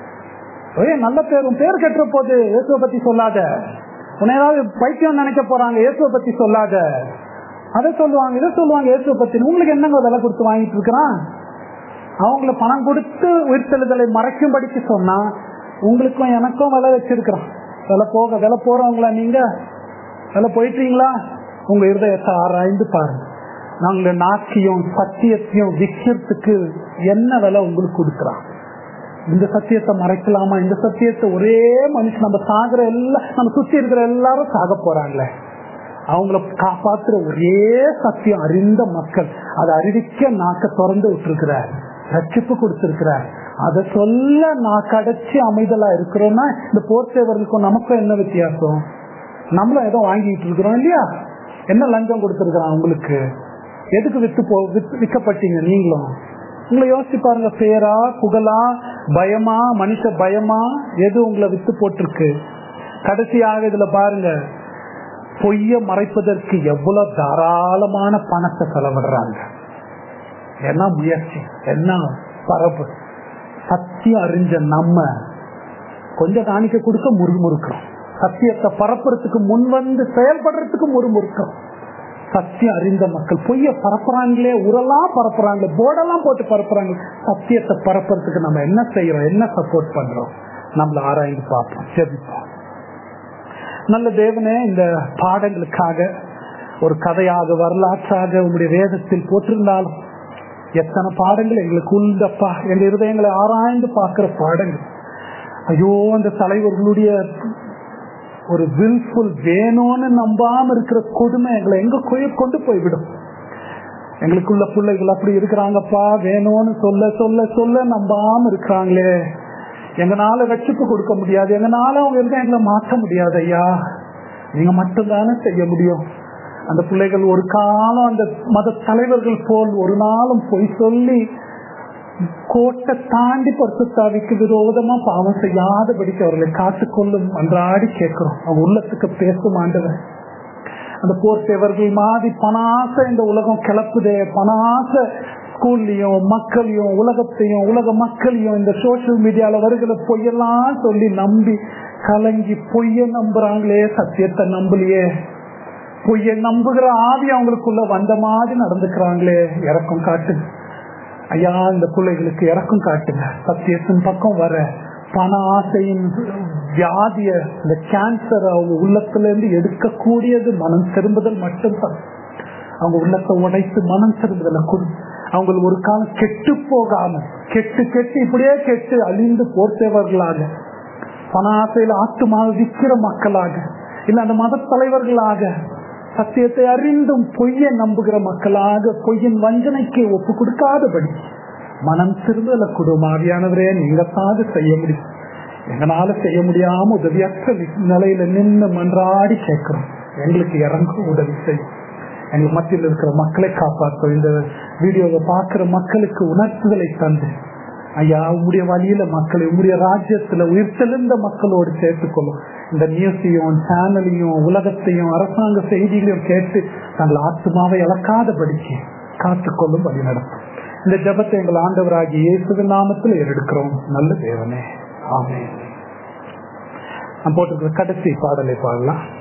ஏ நல்ல பேரும் பேர் கெட்டுற போது இயேசுவை பத்தி சொல்லாத உன்னை ஏதாவது பைத்தியம் நினைக்க போறாங்க இயேசுவை பத்தி சொல்லாத அதை சொல்லுவாங்க இதை சொல்லுவாங்க இயேசுவை பத்தி உங்களுக்கு என்னங்க விலை கொடுத்து வாங்கிட்டு இருக்கிறான் அவங்கள பணம் கொடுத்து உயிர்த்தெழுதலை மறைக்கும்படிக்கு சொன்னா உங்களுக்கும் எனக்கும் விலை வச்சிருக்கிறான் விலை போக விலை போறவங்களா நீங்க விலை போயிட்டீங்களா உங்க இருதயத்தை ஆராய்ந்து பாருங்க நாங்க நாக்கியம் சத்தியத்தையும் விக்கிறதுக்கு என்ன விலை உங்களுக்கு கொடுக்குறான் இந்த சத்தியத்தை மறைக்கலாமா இந்த சத்தியத்தை ஒரே மனுஷன் நம்ம சாகுற எல்லாம் நம்ம சுத்தி இருக்கிற எல்லாரும் சாக போறாங்களே அவங்கள காப்பாத்துற ஒரே சத்தியம் அறிந்த மக்கள் அதை அறிவிக்க நாக்க திறந்து விட்டுருக்கிறார் ரட்சிப்பு கொடுத்திருக்கிறார் அதை சொல்ல நான் கடைச்சி அமைதலா இருக்கிறோம்னா இந்த போர் சேவர்களுக்கும் நமக்கும் என்ன வித்தியாசம் நம்மளும் ஏதோ வாங்கிட்டு இருக்கிறோம் இல்லையா என்ன லஞ்சம் கொடுத்திருக்கிறான் உங்களுக்கு எதுக்கு வித்து போ விற்கப்பட்டீங்க நீங்களும் உங்களை யோசிச்சு பாருங்க பேரா புகழா பயமா மனுஷ பயமா எது உங்களை வித்து போட்டிருக்கு கடைசியாக இதுல பாருங்க பொய்ய மறைப்பதற்கு எவ்வளவு தாராளமான பணத்தை செலவிடுறாங்க என்ன முயற்சி என்ன பரப்பு சத்தியம் அறிஞ்ச நம்ம கொஞ்சம் காணிக்க கொடுக்க முறுமுறுக்கிறோம் சத்தியத்தை பரப்புறதுக்கு முன் வந்து செயல்படுறதுக்கு முறுமுறுக்கிறோம் சத்தியம் அறிந்த மக்கள் பொய்ய பரப்புறாங்களே உரெல்லாம் பரப்புறாங்களே போர்டெல்லாம் போட்டு பரப்புறாங்க சத்தியத்தை பரப்புறதுக்கு நம்ம என்ன செய்யறோம் என்ன சப்போர்ட் பண்றோம் நம்மள ஆராய்ந்து பார்ப்போம் செபிப்போம் நல்ல தேவனே இந்த பாடங்களுக்காக ஒரு கதையாக வரலாற்றாக உங்களுடைய வேதத்தில் போட்டிருந்தாலும் எத்தனை பாடங்கள் எங்களுக்கு உண்டப்பா எங்க இருதயங்களை ஆராய்ந்து பார்க்கிற பாடங்கள் ஐயோ அந்த தலைவர்களுடைய ஒரு வில்ஃபுல் வேணும்னு நம்பாம இருக்கிற கொடுமை எங்களை எங்க கொய் கொண்டு போய்விடும் எங்களுக்குள்ள பிள்ளைகள் அப்படி இருக்கிறாங்கப்பா வேணும்னு சொல்ல சொல்ல சொல்ல நம்பாம இருக்கிறாங்களே எங்கனால ரட்சிப்பு கொடுக்க முடியாது எங்கனால அவங்க இருக்க எங்களை மாற்ற முடியாது ஐயா நீங்க மட்டும்தானே செய்ய முடியும் அந்த பிள்ளைகள் ஒரு காலம் அந்த மத தலைவர்கள் போல் ஒரு நாளும் பொய் சொல்லி கோட்டை தாண்டி பரிசுத்தாவிக்கு விரோதமா பாவம் செய்யாதபடிக்கு அவர்களை காத்துக்கொள்ளும் அன்றாடி கேட்கிறோம் அவங்க உள்ளத்துக்கு பேசும் ஆண்டவர் அந்த போர் சேவர்கள் மாதிரி பணாச இந்த உலகம் கிளப்புதே பணாச ஸ்கூல்லையும் மக்களையும் உலகத்தையும் உலக மக்களையும் இந்த சோசியல் மீடியால வருகிற பொய்யெல்லாம் சொல்லி நம்பி கலங்கி பொய்ய நம்புறாங்களே சத்தியத்தை நம்பலையே பொய்ய நம்புகிற ஆவி அவங்களுக்குள்ள வந்த மாதிரி நடந்துக்கிறாங்களே இறக்கம் காட்டு ஐயா இந்த பிள்ளைகளுக்கு இறக்கம் காட்டுங்க சத்தியத்தின் பக்கம் வர பண ஆசையின் வியாதிய இந்த கேன்சர் அவங்க உள்ளத்துல இருந்து எடுக்கக்கூடியது மனம் திரும்புதல் மட்டும்தான் அவங்க உள்ளத்தை உடைத்து மனம் திரும்புதலை கொடு அவங்களுக்கு ஒரு காலம் கெட்டு போகாம கெட்டு கெட்டு இப்படியே கெட்டு அழிந்து போர்த்தவர்களாக பண ஆசையில ஆத்துமாக விற்கிற மக்களாக இல்ல அந்த மத தலைவர்களாக சத்தியத்தை அறிந்தும் பொய்யை நம்புகிற மக்களாக பொய்யின் வஞ்சனைக்கு ஒப்பு கொடுக்காதபடி மனம் திரும்பல குடுமாவியானவரே நீங்க தாது செய்ய முடியும் எங்களால செய்ய முடியாம உதவியற்ற நிலையில நின்று மன்றாடி கேட்கிறோம் எங்களுக்கு இறங்க உதவி செய்யும் எங்கள் மத்தியில் இருக்கிற மக்களை காப்பாற்றும் இந்த வீடியோவை பார்க்கிற மக்களுக்கு உணர்த்துதலை தந்து ஐயா உங்களுடைய வழியில மக்களை உங்களுடைய ராஜ்யத்துல உயிர்த்தெழுந்த மக்களோடு சேர்த்துக்கொள்ளும் இந்த நியூஸையும் சேனலையும் உலகத்தையும் அரசாங்க செய்திகளையும் கேட்டு தங்கள் ஆத்மாவை இழக்காதபடிக்கு காத்துக்கொள்ளும் வழி நடத்தும் இந்த ஜபத்தை எங்கள் ஆண்டவராகிய இயேசுவின் நாமத்தில் எடுக்கிறோம் நல்ல தேவனே ஆமே நான் போட்டிருக்கிற கடைசி பாடலை பாடலாம்